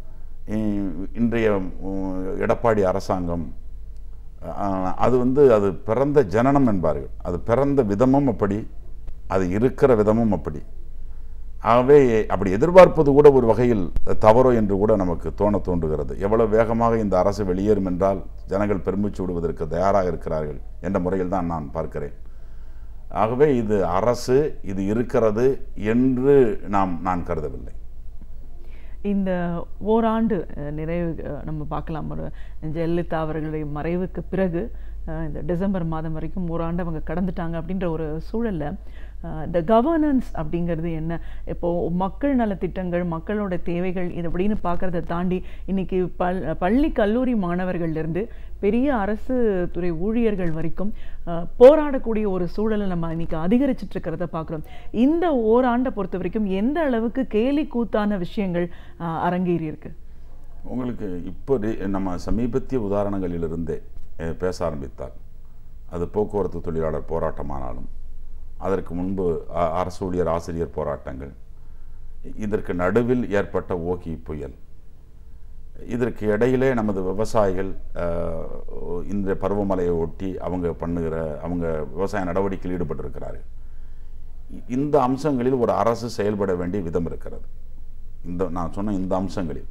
[SPEAKER 5] இ- இன்றைய உம், எடப்பாடி அரசாங்கம் அஹ், அது வந்து அது பிறந்த ஜனனம் என்பார்கள் அது பிறந்த விதமும் அப்படி அது இருக்கிற விதமும் அப்படி ஆகவே அப்படி எதிர்பார்ப்பது கூட ஒரு வகையில் தவறோ என்று கூட நமக்கு தோண தோன்றுகிறது எவ்வளவு வேகமாக இந்த அரசு வெளியேறும் என்றால் ஜனங்கள் பெருமிச்சு விடுவதற்கு தயாராக இருக்கிறார்கள் என்ற முறையில் தான் நான் பார்க்கிறேன் ஆகவே இது அரசு இது இருக்கிறது என்று நாம் நான் கருதவில்லை
[SPEAKER 4] இந்த ஓராண்டு அஹ், நிறைவு அஹ், நம்ம பார்க்கலாம் ஒரு ஜெயலலிதா அவர்களுடைய மறைவுக்கு பிறகு அஹ், இந்த டிசம்பர் மாதம் வரைக்கும் ஓராண்டு அவங்க கடந்துட்டாங்க அப்படின்ற ஒரு சூழல்ல இந்த கவர்னன்ஸ் அப்படிங்கிறது என்ன இப்போ மக்கள் நலத்திட்டங்கள் மக்களோட தேவைகள் இது அப்படின்னு பார்க்கறத தாண்டி இன்னைக்கு பல் பள்ளி கல்லூரி மாணவர்கள்ல இருந்து பெரிய அரசு துறை ஊழியர்கள் வரைக்கும் அஹ், போராடக்கூடிய ஒரு சூழலை நம்ம இன்னைக்கு அதிகரிச்சிட்டு இருக்கிறத பார்க்குறோம் இந்த ஓராண்டை பொறுத்த வரைக்கும் எந்த அளவுக்கு கேலி கூத்தான விஷயங்கள் அஹ், அரங்கேறி இருக்கு
[SPEAKER 5] உங்களுக்கு இப்போ ரீ- நம்ம சமீபத்திய உதாரணங்களிலிருந்தே அஹ், பேச ஆரம்பித்தால் அது போக்குவரத்து தொழிலாளர் போராட்டமானாலும் அதற்கு முன்பு அ- அரசு ஊழியர் ஆசிரியர் போராட்டங்கள் இதற்கு நடுவில் ஏற்பட்ட ஓகி புயல் இதற்கு இடையிலே நமது விவசாயிகள் அஹ், இந்த பருவமழையை ஒட்டி அவங்க பண்ணுகிற அவங்க விவசாய நடவடிக்கையில் ஈடுபட்டிருக்கிறார்கள் இ- இந்த அம்சங்களில் ஒரு அரசு செயல்பட வேண்டிய விதம் இருக்கிறது இந்த நான் சொன்ன இந்த அம்சங்களில்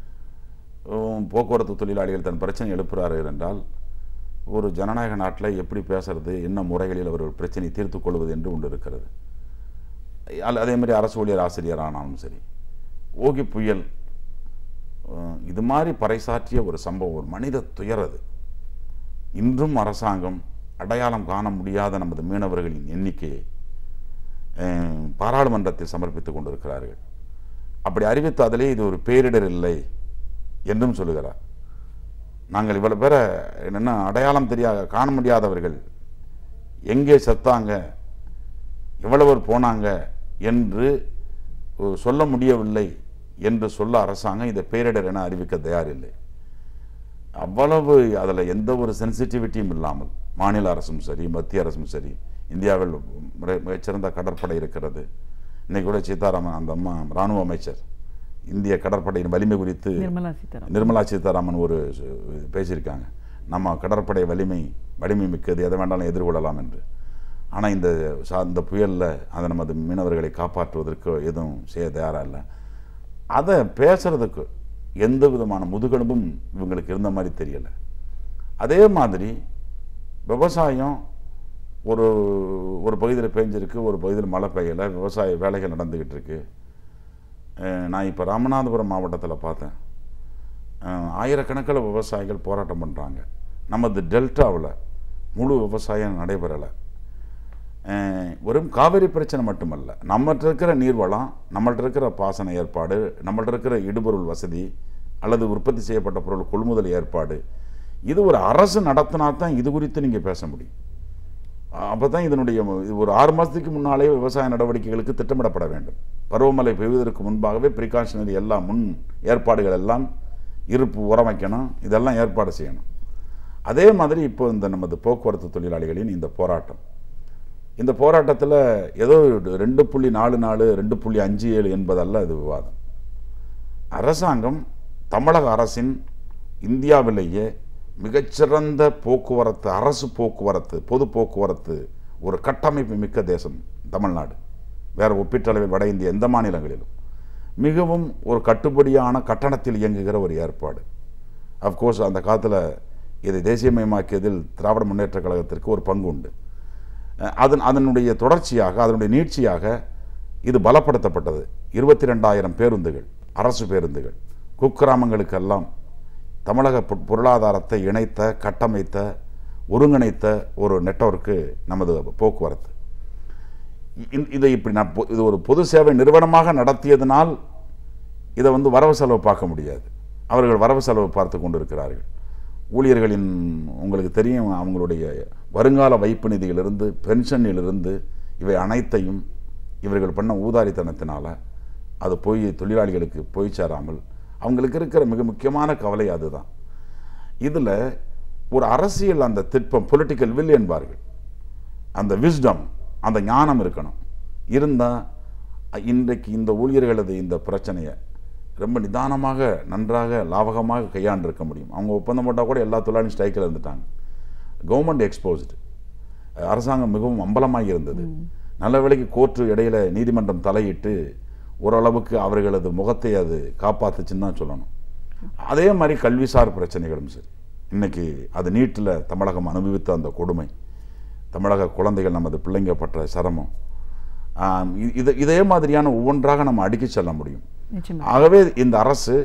[SPEAKER 5] உம், போக்குவரத்து தொழிலாளிகள் தன் பிரச்சனை எழுப்புகிறார்கள் என்றால் ஒரு ஜனநாயக நாட்டில் எப்படி பேசுறது என்ன முறைகளில் அவர்கள் பிரச்சனை தீர்த்து கொள்வது என்று ஒன்று இருக்கிறது அல்ல அதே மாதிரி அரசு ஊழியர் ஆசிரியர் ஆனாலும் சரி ஓகி புயல் அஹ், இது மாதிரி பறைசாற்றிய ஒரு சம்பவம் ஒரு மனித துயரது இன்றும் அரசாங்கம் அடையாளம் காண முடியாத நமது மீனவர்களின் எண்ணிக்கையை அஹ், பாராளுமன்றத்தில் சமர்ப்பித்துக் கொண்டிருக்கிறார்கள் அப்படி அறிவித்தாதிலே இது ஒரு பேரிடர் இல்லை என்றும் சொல்லுகிறார் நாங்கள் இவ்வளவு பேரை என்னென்ன அடையாளம் தெரியாத காண முடியாதவர்கள் எங்கே செத்தாங்க எவ்வளவு பேர் போனாங்க என்று அஹ், சொல்ல முடியவில்லை என்று சொல்ல அரசாங்கம் இதை பேரிடர் என அறிவிக்க தயாரில்லை அவ்வளவு அதில் எந்த ஒரு சென்சிட்டிவிட்டியும் இல்லாமல் மாநில அரசும் சரி மத்திய அரசும் சரி இந்தியாவில் மிக- மிகச்சிறந்த கடற்படை இருக்கிறது இன்னைக்கு கூட சீதாராமன் அந்த அம்மா இராணுவ அமைச்சர் இந்திய கடற்படையின் வலிமை குறித்து
[SPEAKER 4] நிர்மலா சீதாராமன்
[SPEAKER 5] நிர்மலா சீதாராமன் ஒரு சு- பேசியிருக்காங்க நம்ம கடற்படை வலிமை வலிமை மிக்கது எதை வேண்டாலும் எதிர்கொள்ளலாம் என்று ஆனால் இந்த சா- இந்த புயலில் அதை நமது மீனவர்களை காப்பாற்றுவதற்கு எதுவும் செய்ய தயாராக இல்லை அதை பேசுறதுக்கு எந்த விதமான முதுகெலும்பும் இவங்களுக்கு இருந்த மாதிரி தெரியலை அதே மாதிரி விவசாயம் ஒரு ஒரு பகுதியில் பெஞ்சிருக்கு ஒரு பகுதியில் மழை பெய்யலை விவசாய வேலைகள் நடந்துக்கிட்டு இருக்கு அஹ் நான் இப்போ ராமநாதபுரம் மாவட்டத்தில் பார்த்தேன் அஹ் ஆயிரக்கணக்கில் விவசாயிகள் போராட்டம் பண்ணுறாங்க நமது டெல்டாவில் முழு விவசாயம் நடைபெறலை அஹ் வெறும் காவிரி பிரச்சனை மட்டுமல்ல நம்மகிட்ட இருக்கிற நீர்வளம் நம்மள்ட்ட இருக்கிற பாசன ஏற்பாடு நம்மள்ட்ட இருக்கிற இடுபொருள் வசதி அல்லது உற்பத்தி செய்யப்பட்ட பொருள் கொள்முதல் ஏற்பாடு இது ஒரு அரசு நடத்தினா தான் இது குறித்து நீங்கள் பேச முடியும் அப்போ தான் இதனுடைய இது ஒரு ஆறு மாதத்துக்கு முன்னாலே விவசாய நடவடிக்கைகளுக்கு திட்டமிடப்பட வேண்டும் பருவமழை பெய்வதற்கு முன்பாகவே ப்ரிகாஷனரி எல்லா முன் ஏற்பாடுகள் எல்லாம் இருப்பு உரம் வைக்கணும் இதெல்லாம் ஏற்பாடு செய்யணும் அதே மாதிரி இப்போ இந்த நமது போக்குவரத்து தொழிலாளிகளின் இந்த போராட்டம் இந்த போராட்டத்தில் ஏதோ ரெண்டு புள்ளி நாலு நாலு ரெண்டு புள்ளி அஞ்சு ஏழு என்பதல்ல இது விவாதம் அரசாங்கம் தமிழக அரசின் இந்தியாவிலேயே மிகச்சிறந்த போக்குவரத்து அரசு போக்குவரத்து பொது போக்குவரத்து ஒரு கட்டமைப்பு மிக்க தேசம் தமிழ்நாடு வேறு ஒப்பீட்டளவில் வட இந்திய எந்த மாநிலங்களிலும் மிகவும் ஒரு கட்டுப்படியான கட்டணத்தில் இயங்குகிற ஒரு ஏற்பாடு அஃப்கோர்ஸ் அந்த காலத்தில் இதை தேசியமயமாக்கியதில் திராவிட முன்னேற்ற கழகத்திற்கு ஒரு பங்கு உண்டு அஹ் அதன் அதனுடைய தொடர்ச்சியாக அதனுடைய நீட்சியாக இது பலப்படுத்தப்பட்டது இருபத்தி ரெண்டாயிரம் பேருந்துகள் அரசு பேருந்துகள் குக்கிராமங்களுக்கெல்லாம் தமிழக பொ- பொருளாதாரத்தை இணைத்த கட்டமைத்த ஒருங்கிணைத்த ஒரு நெட்வொர்க்கு நமது போக்குவரத்து இ- இதை இப்படி நான் பொ- இது ஒரு பொது சேவை நிறுவனமாக நடத்தியதனால் இதை வந்து வரவு செலவு பார்க்க முடியாது அவர்கள் வரவு செலவு பார்த்து கொண்டிருக்கிறார்கள் ஊழியர்களின் உங்களுக்கு தெரியும் அவங்களுடைய வருங்கால வைப்பு நிதியிலிருந்து பென்ஷனிலிருந்து இவை அனைத்தையும் இவர்கள் பண்ண ஊதாரித்தனத்தினால அது போய் தொழிலாளிகளுக்கு போய் சேராமல் அவங்களுக்கு இருக்கிற மிக முக்கியமான கவலை அதுதான் இதில் ஒரு அரசியல் அந்த திட்பம் பொலிட்டிக்கல் வில் என்பார்கள் அந்த விஸ்டம் அந்த ஞானம் இருக்கணும் இருந்தால் இன்றைக்கு இந்த ஊழியர்களது இந்த பிரச்சனையை ரொம்ப நிதானமாக நன்றாக லாபகமாக கையாண்டிருக்க முடியும் அவங்க ஒப்பந்தம் போட்டால் கூட எல்லா தொழிலாளியும் ஸ்ட்ரைக்கில் இருந்துட்டாங்க கவர்மெண்ட் எக்ஸ்போஸ்டு அரசாங்கம் மிகவும் அம்பலமாகி இருந்தது நல்ல வேளைக்கு கோர்ட்டு இடையில நீதிமன்றம் தலையிட்டு ஓரளவுக்கு அவர்களது முகத்தை அது காப்பாத்துச்சுன்னு தான் சொல்லணும் அதே மாதிரி கல்விசார் பிரச்சனைகளும் சரி இன்னைக்கு அது நீட்டில் தமிழகம் அனுபவித்த அந்த கொடுமை தமிழக குழந்தைகள் நமது பிள்ளைங்க பட்ட சிரமம் ஆம், இ- இது இதே மாதிரியான ஒவ்வொன்றாக நம்ம அடுக்கிச் செல்ல முடியும்
[SPEAKER 4] நிச்சயமா
[SPEAKER 5] ஆகவே இந்த அரசு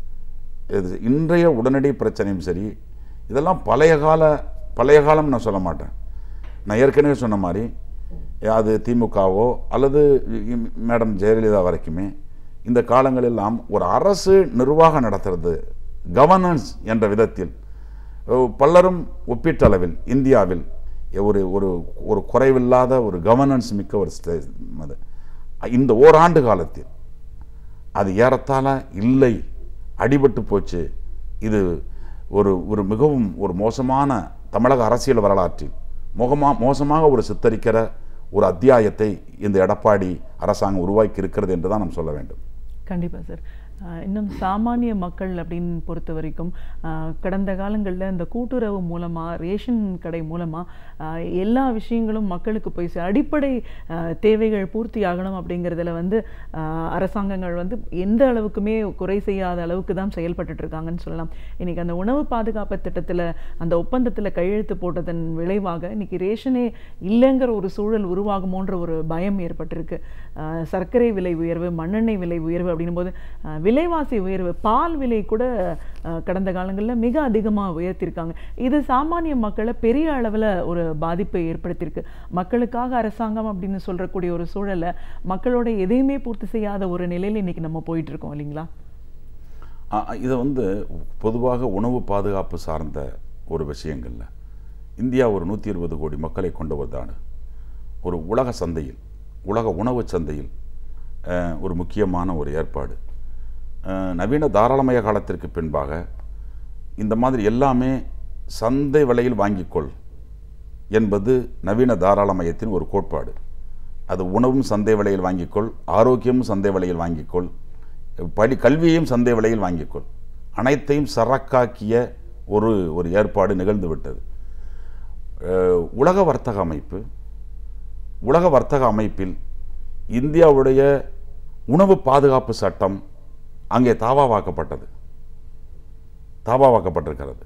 [SPEAKER 5] இது இன்றைய உடனடி பிரச்சனையும் சரி இதெல்லாம் பழைய கால பழைய காலம் நான் சொல்ல மாட்டேன் நான் ஏற்கனவே சொன்ன மாதிரி அது திமுகவோ அல்லது இ- மேடம் ஜெயலலிதா வரைக்குமே இந்த காலங்களெல்லாம் ஒரு அரசு நிர்வாகம் நடத்துறது கவர்னன்ஸ் என்ற விதத்தில் அஹ், பலரும் ஒப்பீட்டளவில் இந்தியாவில் ஒரு ஒரு ஒரு குறைவில்லாத ஒரு கவர்னன்ஸ் மிக்க ஒரு ஸ்டே- அது இந்த ஓராண்டு காலத்தில் அது ஏறத்தாழ இல்லை அடிபட்டு போச்சு இது ஒரு ஒரு மிகவும் ஒரு மோசமான தமிழக அரசியல் வரலாற்றில் முகமா மோசமாக ஒரு சித்தரிக்கிற ஒரு அத்தியாயத்தை இந்த எடப்பாடி அரசாங்கம் உருவாக்கி இருக்கிறது என்று தான் நாம் சொல்ல வேண்டும்
[SPEAKER 4] கண்டிப்பா சார் ஆஹ் இன்னும் சாமானிய மக்கள் அப்படின்னு பொறுத்த வரைக்கும் ஆஹ் கடந்த காலங்களில் இந்த கூட்டுறவு மூலமாக ரேஷன் கடை மூலமாக எல்லா விஷயங்களும் மக்களுக்கு போய் சே- அடிப்படை ஆஹ் தேவைகள் பூர்த்தி ஆகணும் அப்படிங்கிறதுல வந்து ஆஹ் அரசாங்கங்கள் வந்து எந்த அளவுக்குமே குறை செய்யாத அளவுக்கு தான் செயல்பட்டுட்டு இருக்காங்கன்னு சொல்லலாம் இன்னைக்கு அந்த உணவு பாதுகாப்பு திட்டத்தில் அந்த ஒப்பந்தத்தில் கையெழுத்து போட்டதன் விளைவாக இன்னைக்கு ரேஷனே இல்லைங்கிற ஒரு சூழல் உருவாகுமோன்ற ஒரு பயம் ஏற்பட்டிருக்கு ஆஹ் சர்க்கரை விலை உயர்வு மண்ணெண்ணெய் விலை உயர்வு அப்படின்னும் போது ஆஹ் விலைவாசி உயர்வு பால் விலை கூட அஹ், கடந்த காலங்களில் மிக அதிகமாக உயர்த்தியிருக்காங்க இது சாமானிய மக்களை பெரிய அளவில் ஒரு பாதிப்பை ஏற்படுத்தியிருக்கு மக்களுக்காக அரசாங்கம் அப்படின்னு சொல்றக்கூடிய ஒரு சூழலை மக்களோட எதையுமே பூர்த்தி செய்யாத ஒரு நிலையில இன்னைக்கு நம்ம போயிட்டு இருக்கோம் இல்லைங்களா
[SPEAKER 5] ஆ, இதை வந்து பொதுவாக உணவு பாதுகாப்பு சார்ந்த ஒரு விஷயங்கள்ல இந்தியா ஒரு நூற்றி இருபது கோடி மக்களை கொண்ட ஒரு நாடு ஒரு உலக சந்தையில் உலக உணவு சந்தையில் அஹ், ஒரு முக்கியமான ஒரு ஏற்பாடு அஹ், நவீன தாராளமய காலத்திற்கு பின்பாக இந்த மாதிரி எல்லாமே சந்தை விலையில் வாங்கிக்கொள் என்பது நவீன தாராளமயத்தின் ஒரு கோட்பாடு அது உணவும் சந்தை விலையில் வாங்கிக்கொள் ஆரோக்கியமும் சந்தை விலையில் வாங்கிக்கொள் படி கல்வியையும் சந்தை விலையில் வாங்கிக்கொள் அனைத்தையும் சரக்காக்கிய ஒரு ஒரு ஏற்பாடு நிகழ்ந்து விட்டது அஹ், உலக வர்த்தக அமைப்பு உலக வர்த்தக அமைப்பில் இந்தியாவுடைய உணவு பாதுகாப்பு சட்டம் அங்கே தாவாவாக்கப்பட்டது தாவாவாக்கப்பட்டிருக்கிறது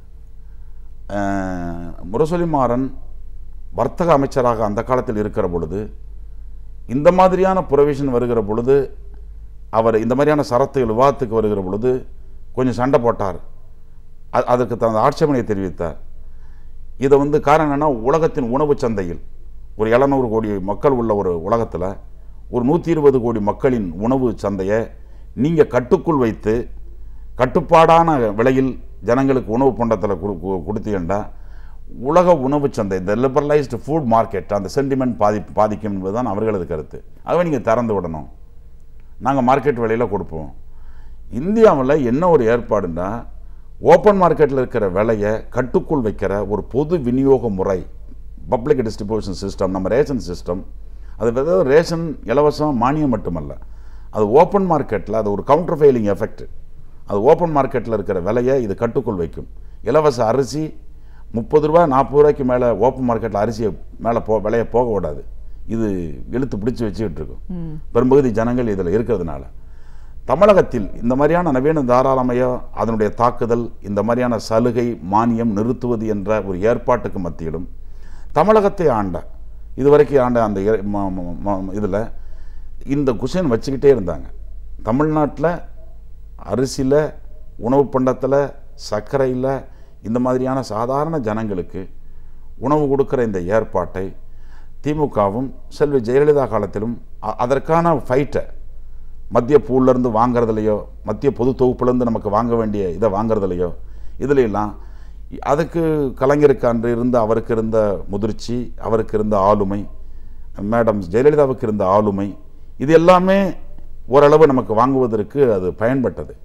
[SPEAKER 5] அஹ், முரசொலி மாறன் வர்த்தக அமைச்சராக அந்த காலத்தில் இருக்கிற பொழுது இந்த மாதிரியான புரொவிஷன் வருகிற பொழுது அவர் இந்த மாதிரியான சரத்துகள் விவாதத்துக்கு வருகிற பொழுது கொஞ்சம் சண்டை போட்டார் அ- அதற்கு தனது ஆட்சேபனையை தெரிவித்தார் இதை வந்து காரணம் என்னன்னா உலகத்தின் உணவு சந்தையில் ஒரு எழுநூறு கோடி மக்கள் உள்ள ஒரு உலகத்தில் ஒரு நூற்றி இருபது கோடி மக்களின் உணவு சந்தையை நீங்கள் கட்டுக்குள் வைத்து கட்டுப்பாடான விலையில் ஜனங்களுக்கு உணவு பண்டத்தில் கொடுத்தீங்கன்னா உலக உணவு சந்தை இந்த லிபரலைஸ்டு ஃபுட் மார்க்கெட் அந்த சென்டிமெண்ட் பாதி பாதிக்கும் என்பதுதான் அவர்களது கருத்து ஆகவே நீங்கள் திறந்து விடணும் நாங்கள் மார்க்கெட் விலையில் கொடுப்போம் இந்தியாவில் என்ன ஒரு ஏற்பாடுன்னா ஓப்பன் மார்க்கெட்டில் இருக்கிற விலையை கட்டுக்குள் வைக்கிற ஒரு பொது விநியோக முறை பப்ளிக் டிஸ்ட்ரிபியூஷன் சிஸ்டம் நம்ம ரேஷன் சிஸ்டம் அது வெறும் ரேஷன் இலவசம் மானியம் மட்டுமல்ல அது ஓப்பன் மார்க்கெட்டில் அது ஒரு கவுண்டர் ஃபெயிலிங் எஃபெக்ட் அது ஓப்பன் மார்க்கெட்டில் இருக்கிற விலையை இது கட்டுக்குள் வைக்கும் இலவச அரிசி முப்பது ரூபா நாற்பது ரூபாய்க்கு மேலே ஓப்பன் மார்க்கெட்டில் அரிசியை மேலே போ விலையை போக விடாது இது இழுத்து பிடிச்சி வச்சுக்கிட்டு இருக்கும் பெரும்பகுதி ஜனங்கள் இதில் இருக்கிறதுனால தமிழகத்தில் இந்த மாதிரியான நவீன தாராளமயம் அதனுடைய தாக்குதல் இந்த மாதிரியான சலுகை மானியம் நிறுத்துவது என்ற ஒரு ஏற்பாட்டுக்கு மத்தியிலும் தமிழகத்தை ஆண்ட இதுவரைக்கும் ஆண்ட அந்த இதில் இந்த குஷன் வச்சுக்கிட்டே இருந்தாங்க தமிழ்நாட்டில் அரிசியில் உணவு பண்டத்தில் சர்க்கரையில் இந்த மாதிரியான சாதாரண ஜனங்களுக்கு உணவு கொடுக்குற இந்த ஏற்பாட்டை திமுகவும் செல்வி ஜெயலலிதா காலத்திலும் அ- அதற்கான ஃபைட்டை மத்திய பூல்லேருந்து வாங்குறதுலையோ மத்திய பொது தொகுப்புலேருந்து நமக்கு வாங்க வேண்டிய இதை வாங்குறதுலையோ இதுல எல்லாம் இ- அதுக்கு கலைஞருக்கு அன்று இருந்த அவருக்கு இருந்த முதிர்ச்சி அவருக்கு இருந்த ஆளுமை மேடம் ஜெயலலிதாவுக்கு இருந்த ஆளுமை இது எல்லாமே ஓரளவு நமக்கு வாங்குவதற்கு அது பயன்பட்டது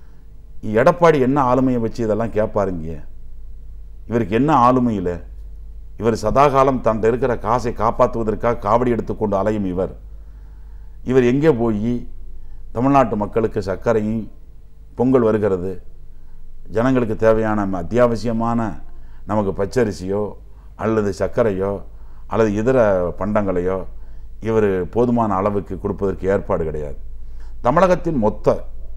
[SPEAKER 5] எடப்பாடி என்ன ஆளுமையை வச்சு இதெல்லாம் கேட்பாருங்க இவருக்கு என்ன ஆளுமையில் இவர் சதாகாலம் தன்ட்ட இருக்கிற காசை காப்பாற்றுவதற்காக காவடி எடுத்துக்கொண்டு அலையும் இவர் இவர் எங்கே போய் தமிழ்நாட்டு மக்களுக்கு சர்க்கரையும் பொங்கல் வருகிறது ஜனங்களுக்கு தேவையான ம- அத்தியாவசியமான நமக்கு பச்சரிசியோ அல்லது சர்க்கரையோ அல்லது இதர பண்டங்களையோ இவர் போதுமான அளவுக்கு கொடுப்பதற்கு ஏற்பாடு கிடையாது தமிழகத்தின் மொத்த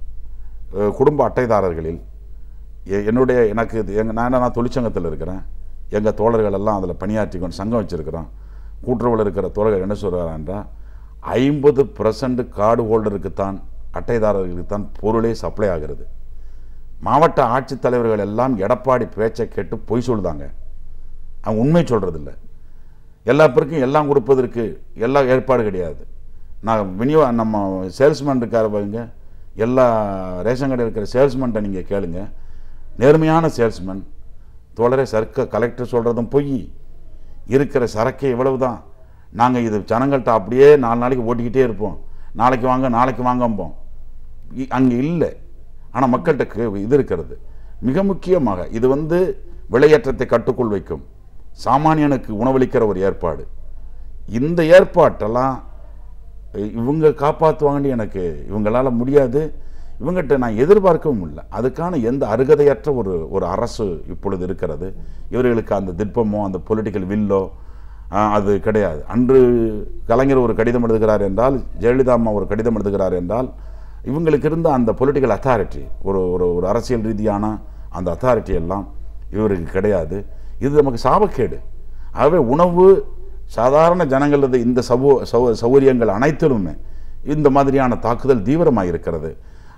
[SPEAKER 5] அஹ், குடும்ப அட்டைதாரர்களில் எ- என்னுடைய எனக்கு இது எங்க நான் நான் தொழிற்சங்கத்தில் இருக்கிறேன் எங்கள் தோழர்கள் எல்லாம் அதில் பணியாற்றிக்கொண்டு சங்கம் வச்சுருக்கிறோம் கூட்டுறவில் இருக்கிற தோழர்கள் என்ன சொல்கிறாரா ஐம்பது பர்சன்ட் கார்டு ஹோல்டருக்குத்தான் அட்டைதாரர்களுக்கு தான் பொருளே சப்ளை ஆகிறது மாவட்ட ஆட்சித்தலைவர்கள் எல்லாம் எடப்பாடி பேச்சை கேட்டு பொய் சொல்லுதாங்க அவங்க உண்மை சொல்கிறதில்ல எல்லா பேருக்கும் எல்லாம் கொடுப்பதற்கு எல்லா ஏற்பாடு கிடையாது நான் விநியோ நம்ம சேல்ஸ்மேன் இருக்காருங்க எல்லா ரேஷன் கடை இருக்கிற சேல்ஸ்மேன்ட்ட நீங்கள் கேளுங்க நேர்மையான சேல்ஸ்மேன் தோழரே சர்க்க கலெக்டர் சொல்கிறதும் பொய் இருக்கிற சரக்கே இவ்வளவு தான் நாங்கள் இது ஜனங்கள்கிட்ட அப்படியே நாலு நாளைக்கு ஓட்டிக்கிட்டே இருப்போம் நாளைக்கு வாங்க நாளைக்கு வாங்கம்போம் அங்கே இல்லை ஆனால் மக்கள்கிட்ட கே- இது இருக்கிறது மிக முக்கியமாக இது வந்து விலையேற்றத்தை கட்டுக்குள் வைக்கும் சாமானியனுக்கு உணவளிக்கிற ஒரு ஏற்பாடு இந்த ஏற்பாட்டெல்லாம் இ- இவங்க காப்பாற்றுவாங்கன்னு எனக்கு இவங்களால முடியாது இவங்ககிட்ட நான் எதிர்பார்க்கவும் இல்லை அதுக்கான எந்த அருகதையற்ற ஒரு ஒரு அரசு இப்பொழுது இருக்கிறது இவர்களுக்கு அந்த திட்பமோ அந்த பொலிட்டிக்கல் வில்லோ அது கிடையாது அன்று கலைஞர் ஒரு கடிதம் எழுதுகிறார் என்றால் ஜெயலலிதா அம்மா ஒரு கடிதம் எழுதுகிறார் என்றால் இவங்களுக்கு இருந்த அந்த பொலிட்டிக்கல் அத்தாரிட்டி ஒரு ஒரு ஒரு அரசியல் ரீதியான அந்த அத்தாரிட்டி எல்லாம் இவருக்கு கிடையாது இது நமக்கு சாபக்கேடு ஆகவே உணவு சாதாரண ஜனங்களது இந்த சௌ சௌ சௌகரியங்கள் அனைத்திலுமே இந்த மாதிரியான தாக்குதல் தீவிரமாக இருக்கிறது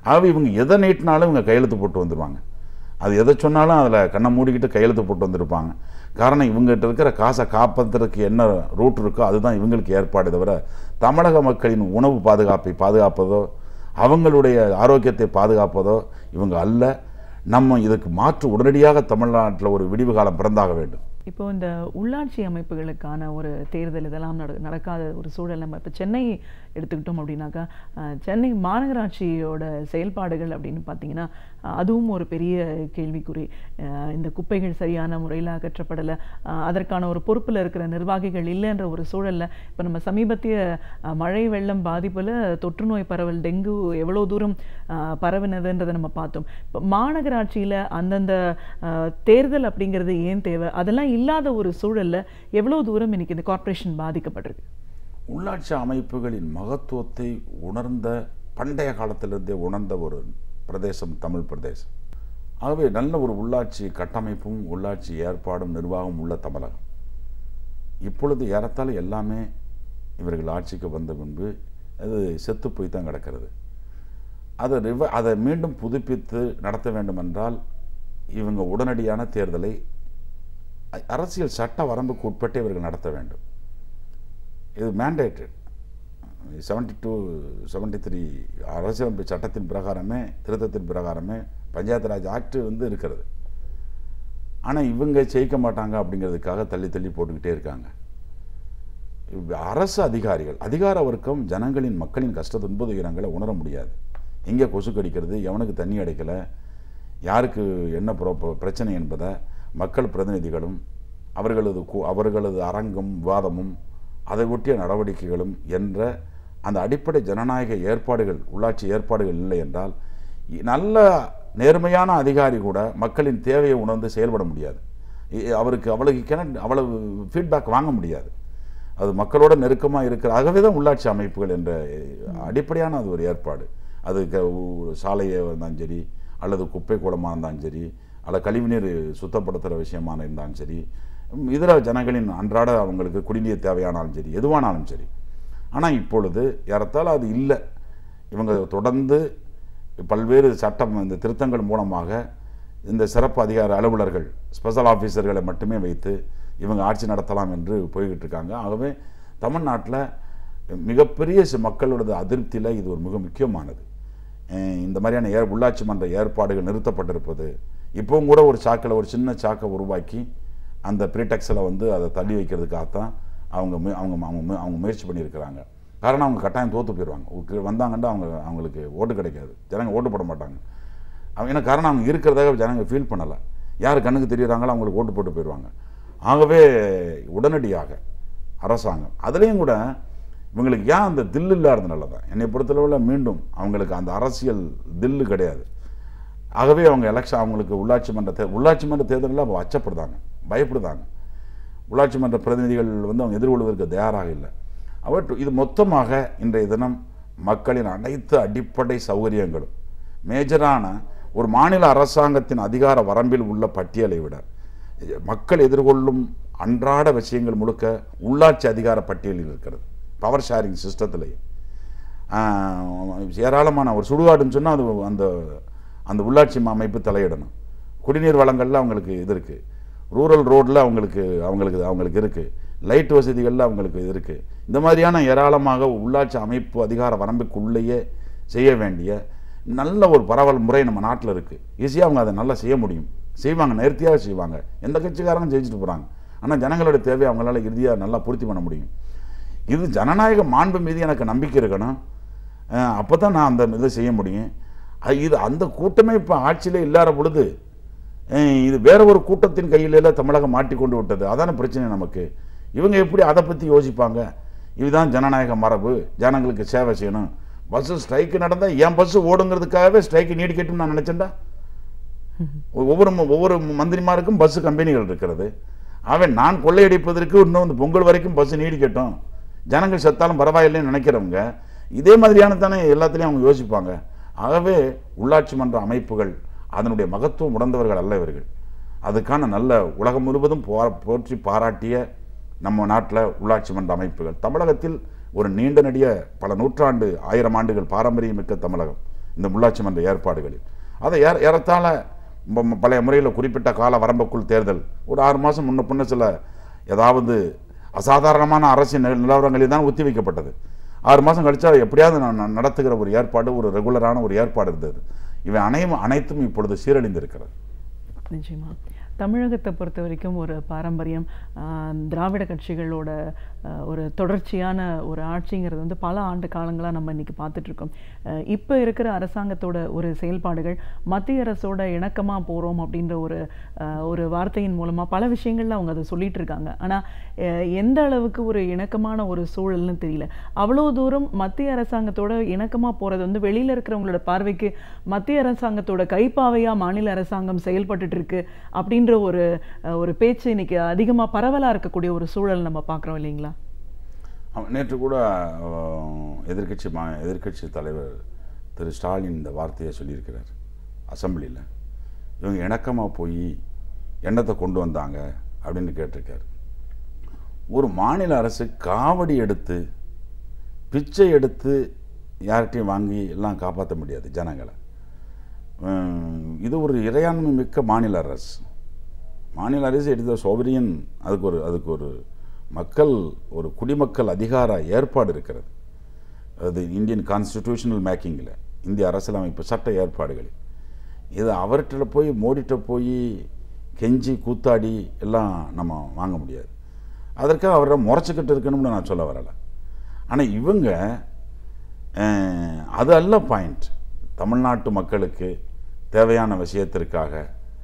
[SPEAKER 5] ஆகவே இவங்க எதை நீட்டினாலும் இவங்க கையெழுத்து போட்டு வந்துடுவாங்க அது எதை சொன்னாலும் அதில் கண்ணை மூடிக்கிட்டு கையெழுத்து போட்டு வந்திருப்பாங்க காரணம் இவங்ககிட்ட இருக்கிற காசை காப்பதற்கு என்ன ரூட் இருக்கோ அதுதான் இவங்களுக்கு ஏற்பாடு தவிர தமிழக மக்களின் உணவு பாதுகாப்பை பாதுகாப்பதோ அவங்களுடைய ஆரோக்கியத்தை பாதுகாப்பதோ இவங்க அல்ல நம்ம இதுக்கு மாற்று உடனடியாக தமிழ்நாட்டில் ஒரு விடிவு காலம் பிறந்தாக வேண்டும்
[SPEAKER 4] இப்போ இந்த உள்ளாட்சி அமைப்புகளுக்கான ஒரு தேர்தல் இதெல்லாம் நட நடக்காத ஒரு சூழல் நம்ம இப்போ சென்னை எடுத்துக்கிட்டோம் அப்படின்னாக்கா அஹ், சென்னை மாநகராட்சியோட செயல்பாடுகள் அப்படின்னு பார்த்தீங்கன்னா அஹ், அதுவும் ஒரு பெரிய கேள்விக்குறி அஹ், இந்த குப்பைகள் சரியான முறையில் அகற்றப்படலை அஹ், அதற்கான ஒரு பொறுப்பில் இருக்கிற நிர்வாகிகள் இல்லைன்ற ஒரு சூழல்ல இப்போ நம்ம சமீபத்திய அஹ், மழை வெள்ளம் பாதிப்பில் தொற்று நோய் பரவல் டெங்கு எவ்வளோ தூரம் அஹ், பரவினதுன்றதை நம்ம பார்த்தோம் இப்போ மாநகராட்சியில் அந்தந்த அஹ், தேர்தல் அப்படிங்கிறது ஏன் தேவை அதெல்லாம் இல்லாத ஒரு சூழல்ல எவ்வளோ தூரம் இன்னைக்கு இந்த கார்ப்பரேஷன் பாதிக்கப்பட்டிருக்கு
[SPEAKER 5] உள்ளாட்சி அமைப்புகளின் மகத்துவத்தை உணர்ந்த பண்டைய காலத்திலிருந்தே உணர்ந்த ஒரு பிரதேசம் தமிழ் பிரதேசம் ஆகவே நல்ல ஒரு உள்ளாட்சி கட்டமைப்பும் உள்ளாட்சி ஏற்பாடும் நிர்வாகம் உள்ள தமிழகம் இப்பொழுது ஏறத்தாழ எல்லாமே இவர்கள் ஆட்சிக்கு வந்த பின்பு அது செத்து போய் தான் கிடக்கிறது அதை ரிவ அதை மீண்டும் புதுப்பித்து நடத்த வேண்டுமென்றால் இவங்க உடனடியான தேர்தலை அ- அரசியல் சட்ட வரம்புக்கு உட்பட்டு இவர்கள் நடத்த வேண்டும் இது mandated seventy two seventy three அரசியலமைப்பு சட்டத்தின் பிரகாரமே திருத்தத்தின் பிரகாரமே பஞ்சாயத்து ராஜ் ஆக்ட் வந்து இருக்கிறது ஆனால் இவங்க ஜெயிக்க மாட்டாங்க அப்படிங்கிறதுக்காக தள்ளி தள்ளி போட்டுக்கிட்டே இருக்காங்க இவ் அரசு அதிகாரிகள் அதிகார வர்க்கம் ஜனங்களின் மக்களின் கஷ்ட துன்ப துயரங்களை உணர முடியாது எங்கே கொசு கடிக்கிறது எவனுக்கு தண்ணி அடைக்கலை யாருக்கு என்ன பிர- பிர- பிரச்சனை என்பதை மக்கள் பிரதிநிதிகளும் அவர்களது கு- அவர்களது அரங்கும் விவாதமும் அதை ஒட்டிய நடவடிக்கைகளும் என்ற அந்த அடிப்படை ஜனநாயக ஏற்பாடுகள் உள்ளாட்சி ஏற்பாடுகள் இல்லை என்றால் இ- நல்ல நேர்மையான அதிகாரி கூட மக்களின் தேவையை உணர்ந்து செயல்பட முடியாது இ- அவருக்கு அவ்வளவு கிண அவ்வளவு ஃபீட்பேக் வாங்க முடியாது அது மக்களோட நெருக்கமாக இருக்கிற ஆகவே தான் உள்ளாட்சி அமைப்புகள் என்ற அடிப்படையான அது ஒரு ஏற்பாடு அது க- உ- சாலையாக இருந்தாலும் சரி அல்லது குப்பை கூடமாக இருந்தாலும் சரி அல்லது கழிவுநீர் சுத்தப்படுத்துகிற விஷயமான இருந்தாலும் சரி ம், இதர ஜனங்களின் அன்றாட அவங்களுக்கு குடிநீர் தேவையானாலும் சரி எதுவானாலும் சரி ஆனால் இப்பொழுது ஏறத்தாழ அது இல்லை இவங்க தொடர்ந்து பல்வேறு சட்டம் இந்த திருத்தங்கள் மூலமாக இந்த சிறப்பு அதிகார அலுவலர்கள் ஸ்பெஷல் ஆஃபீஸர்களை மட்டுமே வைத்து இவங்க ஆட்சி நடத்தலாம் என்று போய்கிட்டு இருக்காங்க ஆகவே தமிழ்நாட்டில் மிகப்பெரிய சி- மக்களோட அதிருப்தியில் இது ஒரு மிக முக்கியமானது அஹ் இந்த மாதிரியான ஏ உள்ளாட்சி மன்ற ஏற்பாடுகள் நிறுத்தப்பட்டிருப்பது இப்போவும் கூட ஒரு சாக்கில் ஒரு சின்ன சாக்கை உருவாக்கி அந்த ப்ரீடெக்ஸில் வந்து அதை தள்ளி வைக்கிறதுக்காகத்தான் அவங்க மு- அவங்க அவங்க மு- அவங்க முயற்சி பண்ணியிருக்கிறாங்க காரணம் அவங்க கட்டாயம் தோற்று போயிடுவாங்க உக்கு- வந்தாங்கன்னா அவங்க அவங்களுக்கு ஓட்டு கிடைக்காது ஜனங்க ஓட்டு போட மாட்டாங்க அவங்க என்ன காரணம் அவங்க இருக்கிறதாக ஜனங்க ஃபீல் பண்ணலை யார் கண்ணுக்கு தெரியறாங்களோ அவங்களுக்கு ஓட்டு போட்டு போயிடுவாங்க ஆகவே உடனடியாக அரசாங்கம் அதுலேயும் கூட இவங்களுக்கு ஏன் அந்த தில்லு இல்லாததுனால தான் என்னை பொறுத்தளவில் மீண்டும் அவங்களுக்கு அந்த அரசியல் தில்லு கிடையாது ஆகவே அவங்க எலெக்ஷன் அவங்களுக்கு உள்ளாட்சி மன்ற தே உள்ளாட்சி மன்ற தேர்தலில் அவங்க அச்சப்படுதாங்க பயப்படுதாங்க உள்ளாட்சி மன்ற பிரதிநிதிகள் வந்து அவங்க எதிர்கொள்வதற்கு தயாராக இல்லை அவற்று இது மொத்தமாக இன்றைய தினம் மக்களின் அனைத்து அடிப்படை சௌகரியங்களும் மேஜரான ஒரு மாநில அரசாங்கத்தின் அதிகார வரம்பில் உள்ள பட்டியலை விட மக்கள் எதிர்கொள்ளும் அன்றாட விஷயங்கள் முழுக்க உள்ளாட்சி அதிகார பட்டியலில் இருக்கிறது பவர் ஷேரிங் சிஸ்டத்திலேயே ஏராளமான ஒரு சுடுகாடுன்னு சொன்னால் அது அந்த அந்த உள்ளாட்சி அமைப்பு தலையிடணும் குடிநீர் வளங்களில் அவங்களுக்கு இது இருக்குது ரூரல் ரோட்டில் அவங்களுக்கு அவங்களுக்கு அவங்களுக்கு இருக்குது லைட் வசதிகளில் அவங்களுக்கு இது இருக்குது இந்த மாதிரியான ஏராளமாக உள்ளாட்சி அமைப்பு அதிகார வரம்புக்குள்ளேயே செய்ய வேண்டிய நல்ல ஒரு பரவல் முறை நம்ம நாட்டில் இருக்குது ஈஸியாக அவங்க அதை நல்லா செய்ய முடியும் செய்வாங்க நேர்த்தியாக செய்வாங்க எந்த கட்சிக்காரங்க ஜெயிச்சுட்டு போகிறாங்க ஆனால் ஜனங்களோட தேவை அவங்களால இறுதியாக நல்லா பூர்த்தி பண்ண முடியும் இது ஜனநாயக மாண்பு மீது எனக்கு நம்பிக்கை இருக்கணும் அப்போ தான் நான் அந்த இதை செய்ய முடியும் அஹ் இது அந்த கூட்டமே இப்போ ஆட்சியில் இல்லாத பொழுது அஹ் இது வேற ஒரு கூட்டத்தின் கையில தமிழகம் மாட்டிக்கொண்டு விட்டது அதான பிரச்சனை நமக்கு இவங்க எப்படி அதை பற்றி யோசிப்பாங்க இதுதான் ஜனநாயக மரபு ஜனங்களுக்கு சேவை செய்யணும் பஸ்ஸு ஸ்ட்ரைக்கு நடந்தால் என் பஸ்ஸு ஓடுங்கிறதுக்காகவே ஸ்ட்ரைக்கு நீடிக்கட்டும்னு நான் நினச்சேன்டா ஒவ்வொரு ம- ஒவ்வொரு மந்திரிமாருக்கும் பஸ் கம்பெனிகள் இருக்கிறது அவன் நான் கொள்ளையடிப்பதற்கு இன்னும் இந்த பொங்கல் வரைக்கும் பஸ் நீடிக்கட்டும் ஜனங்கள் செத்தாலும் பரவாயில்லைன்னு நினைக்கிறவங்க இதே மாதிரியான தானே எல்லாத்துலேயும் அவங்க யோசிப்பாங்க ஆகவே உள்ளாட்சி மன்ற அமைப்புகள் அதனுடைய மகத்துவம் உணர்ந்தவர்கள் அல்ல இவர்கள் அதுக்கான நல்ல உலகம் முழுவதும் போ- போற்றி பாராட்டிய நம்ம நாட்டில் உள்ளாட்சி மன்ற அமைப்புகள் தமிழகத்தில் ஒரு நீண்ட நெடிய பல நூற்றாண்டு ஆயிரம் ஆண்டுகள் பாரம்பரியம் மிக்க தமிழகம் இந்த உள்ளாட்சி மன்ற ஏற்பாடுகளில் அதை ஏற ஏறத்தாழ ம- ம- பழைய முறையில் குறிப்பிட்ட கால வரம்புக்குள் தேர்தல் ஒரு ஆறு மாதம் முன்ன பின்ன சில ஏதாவது அசாதாரணமான அரசியல் நில- நிலவரங்களில் தான் ஒத்தி வைக்கப்பட்டது ஆறு மாதம் கழிச்சா எப்படியாவது நான் நான் நடத்துகிற ஒரு ஏற்பாடு ஒரு ரெகுலரான ஒரு ஏற்பாடு இருந்தது இவை அனைத்தும் அனைத்தும் இப்பொழுது சீரழிந்திருக்கிறது
[SPEAKER 4] நிச்சயமா தமிழகத்தை பொறுத்த வரைக்கும் ஒரு பாரம்பரியம் ஆஹ், திராவிட கட்சிகளோட ஆஹ், ஒரு தொடர்ச்சியான ஒரு ஆட்சிங்கிறது வந்து பல ஆண்டு காலங்களாக நம்ம இன்னைக்கு பார்த்துட்டு இருக்கோம் அஹ், இப்போ இருக்கிற அரசாங்கத்தோட ஒரு செயல்பாடுகள் மத்திய அரசோட இணக்கமாக போகிறோம் அப்படின்ற ஒரு ஆஹ், ஒரு வார்த்தையின் மூலமாக பல விஷயங்கள்ல அவங்க அதை சொல்லிட்டு இருக்காங்க ஆனால் எந்த அளவுக்கு ஒரு இணக்கமான ஒரு சூழல்னு தெரியல அவ்வளோ தூரம் மத்திய அரசாங்கத்தோட இணக்கமாக போகிறது வந்து வெளியில் இருக்கிறவங்களோட பார்வைக்கு மத்திய அரசாங்கத்தோட கைப்பாவையாக மாநில அரசாங்கம் செயல்பட்டுட்டு இருக்கு அப்படின்ற ஒரு அஹ், ஒரு பேச்சு இன்னைக்கு அதிகமாக பரவலாக இருக்கக்கூடிய ஒரு சூழல் நம்ம பார்க்குறோம் இல்லைங்களா
[SPEAKER 5] அவன் நேற்று கூட எதிர்கட்சி மா எதிர்க்கட்சி தலைவர் திரு ஸ்டாலின் இந்த வார்த்தையை சொல்லியிருக்கிறார் அசெம்பிளியில் இவங்க இணக்கமாக போய் எண்ணத்தை கொண்டு வந்தாங்க அப்படின்னு கேட்டிருக்காரு ஒரு மாநில அரசு காவடி எடுத்து பிச்சை எடுத்து யார்கிட்டையும் வாங்கி எல்லாம் காப்பாற்ற முடியாது ஜனங்களை உம், இது ஒரு இறையாண்மை மிக்க மாநில அரசு மாநில அரசு எடுத்த சோவரியன் அதுக்கு ஒரு அதுக்கு ஒரு மக்கள் ஒரு குடிமக்கள் அதிகார ஏற்பாடு இருக்கிறது அது இந்தியன் கான்ஸ்டிடியூஷனல் மேக்கிங்கில் இந்திய அரசியலமைப்பு சட்ட ஏற்பாடுகளில் இது அவர்கிட்ட போய் மோடிட்ட போய் கெஞ்சி கூத்தாடி எல்லாம் நம்ம வாங்க முடியாது அதற்காக அவரை முறைச்சிக்கிட்டு இருக்கணும்னு நான் சொல்ல வரலை ஆனால் இவங்க அஹ், அது அல்ல பாயிண்ட் தமிழ்நாட்டு மக்களுக்கு தேவையான விஷயத்திற்காக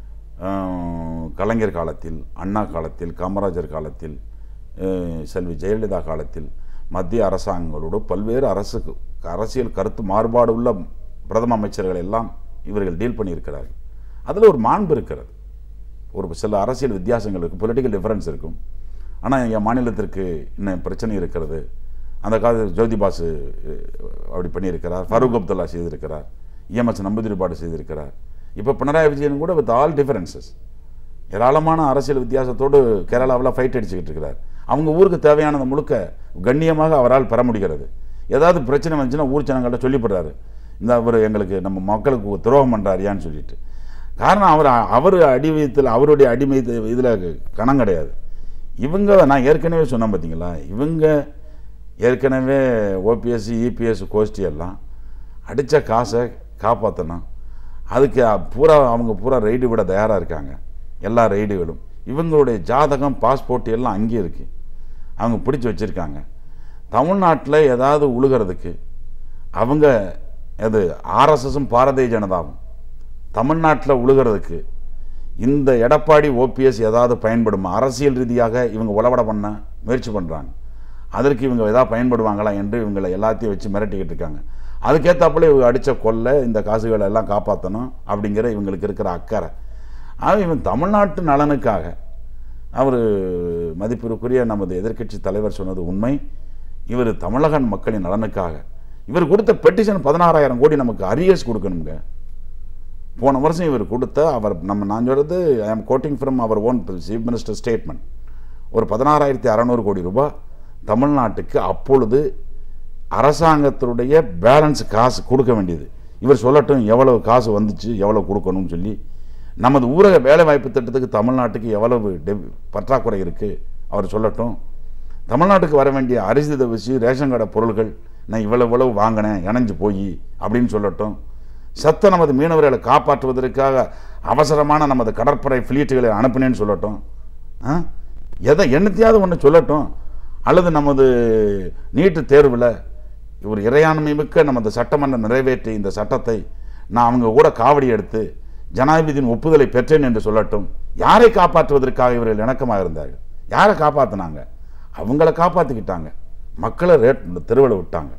[SPEAKER 5] அஹ், கலைஞர் காலத்தில் அண்ணா காலத்தில் காமராஜர் காலத்தில் அஹ், செல்வி ஜெயலலிதா காலத்தில் மத்திய அரசாங்கங்களோடு பல்வேறு அரசு அரசியல் கருத்து மாறுபாடு உள்ள பிரதம அமைச்சர்கள் எல்லாம் இவர்கள் டீல் பண்ணியிருக்கிறார்கள் அதில் ஒரு மாண்பு இருக்கிறது ஒரு சில அரசியல் வித்தியாசங்கள் இருக்கும் பொலிட்டிக்கல் டிஃபரன்ஸ் இருக்கும் ஆனால் என் மாநிலத்திற்கு இன்னும் பிரச்சனை இருக்கிறது அந்த காலத்தில் ஜோதி பாசு அஹ், அப்படி பண்ணியிருக்கிறார் ஃபரூக் அப்துல்லா செய்திருக்கிறார் இஎம்எஸ் நம்பூதிரிப்பாடு செய்திருக்கிறார் இப்போ பினராயி விஜயன் கூட வித் ஆல் டிஃபரன்சஸ் ஏராளமான அரசியல் வித்தியாசத்தோடு கேரளாவில் ஃபைட் அடிச்சுக்கிட்டு இருக்கிறார் அவங்க ஊருக்கு தேவையானதை முழுக்க கண்ணியமாக அவரால் பெற முடிகிறது ஏதாவது பிரச்சனை வந்துச்சுன்னா ஊர் ஜனங்கள்ட்ட சொல்லிப்படுறாரு இந்த அவர் எங்களுக்கு நம்ம மக்களுக்கு துரோகம் பண்ணுறாரியான்னு சொல்லிட்டு காரணம் அவர் அவர் அடிமையத்தில் அவருடைய அடிமை இதில் கணம் கிடையாது இவங்க நான் ஏற்கனவே சொன்னேன் பார்த்தீங்களா இவங்க ஏற்கனவே ஓபிஎஸ் இபிஎஸ் கோஷ்டி எல்லாம் அடித்த காசை காப்பாற்றணும் அதுக்கு பூரா அவங்க பூரா ரெய்டு விட தயாராக இருக்காங்க எல்லா ரெய்டுகளும் இவங்களுடைய ஜாதகம் பாஸ்போர்ட் எல்லாம் அங்கேயே இருக்குது அவங்க பிடிச்சி வச்சுருக்காங்க தமிழ்நாட்டில் ஏதாவது உழுகிறதுக்கு அவங்க அது ஆர்எஸ்எஸும் பாரதிய ஜனதாவும் தமிழ்நாட்டில் உழுகிறதுக்கு இந்த எடப்பாடி ஓபிஎஸ் ஏதாவது பயன்படுமா அரசியல் ரீதியாக இவங்க உளவட பண்ண முயற்சி பண்ணுறாங்க அதற்கு இவங்க ஏதாவது பயன்படுவாங்களா என்று இவங்களை எல்லாத்தையும் வச்சு மிரட்டிக்கிட்டு இருக்காங்க அதுக்கேற்றாப்புல இவங்க அடித்த கொள்ளை இந்த காசுகளை எல்லாம் காப்பாற்றணும் அப்படிங்கிற இவங்களுக்கு இருக்கிற அக்கறை ஆக இவன் தமிழ்நாட்டு நலனுக்காக அவர் மதிப்பிற்குரிய நமது எதிர்க்கட்சி தலைவர் சொன்னது உண்மை இவர் தமிழக மக்களின் நலனுக்காக இவர் கொடுத்த பெட்டிஷன் பதினாறாயிரம் கோடி நமக்கு அரியர்ஸ் கொடுக்கணுங்க போன வருஷம் இவர் கொடுத்த அவர் நம்ம நான் சொல்கிறது ஐ ஆம் கோட்டிங் ஃப்ரம் அவர் ஓன் சீஃப் மினிஸ்டர் ஸ்டேட்மெண்ட் ஒரு பதினாறாயிரத்தி அறநூறு கோடி ரூபாய் தமிழ்நாட்டுக்கு அப்பொழுது அரசாங்கத்தினுடைய பேலன்ஸ் காசு கொடுக்க வேண்டியது இவர் சொல்லட்டும் எவ்வளவு காசு வந்துச்சு எவ்வளவு கொடுக்கணும்னு சொல்லி நமது ஊரக வேலைவாய்ப்பு திட்டத்துக்கு தமிழ்நாட்டுக்கு எவ்வளவு டெப் பற்றாக்குறை இருக்குது அவர் சொல்லட்டும் தமிழ்நாட்டுக்கு வர வேண்டிய அரிசி தவிசி ரேஷன் கடை பொருள்கள் நான் இவ்வளவு இவ்வளவு வாங்கினேன் இணைஞ்சு போய் அப்படின்னு சொல்லட்டும் சத்த நமது மீனவர்களை காப்பாற்றுவதற்காக அவசரமான நமது கடற்படை ஃப்ளீட்டுகளை அனுப்பினேன்னு சொல்லட்டும் ஆ? எதை என்னத்தையாவது ஒன்று சொல்லட்டும் அல்லது நமது நீட்டு தேர்வில் ஒரு இறையாண்மை மிக்க நமது சட்டமன்றம் நிறைவேற்றி இந்த சட்டத்தை நான் அவங்க கூட காவடி எடுத்து ஜனாதிபதியின் ஒப்புதலை பெற்றேன் என்று சொல்லட்டும் யாரை காப்பாற்றுவதற்காக இவர்கள் இணக்கமாக இருந்தார்கள் யாரை காப்பாற்றினாங்க அவங்கள காப்பாற்றிக்கிட்டாங்க மக்களை ரேட் தெருவில் விட்டாங்க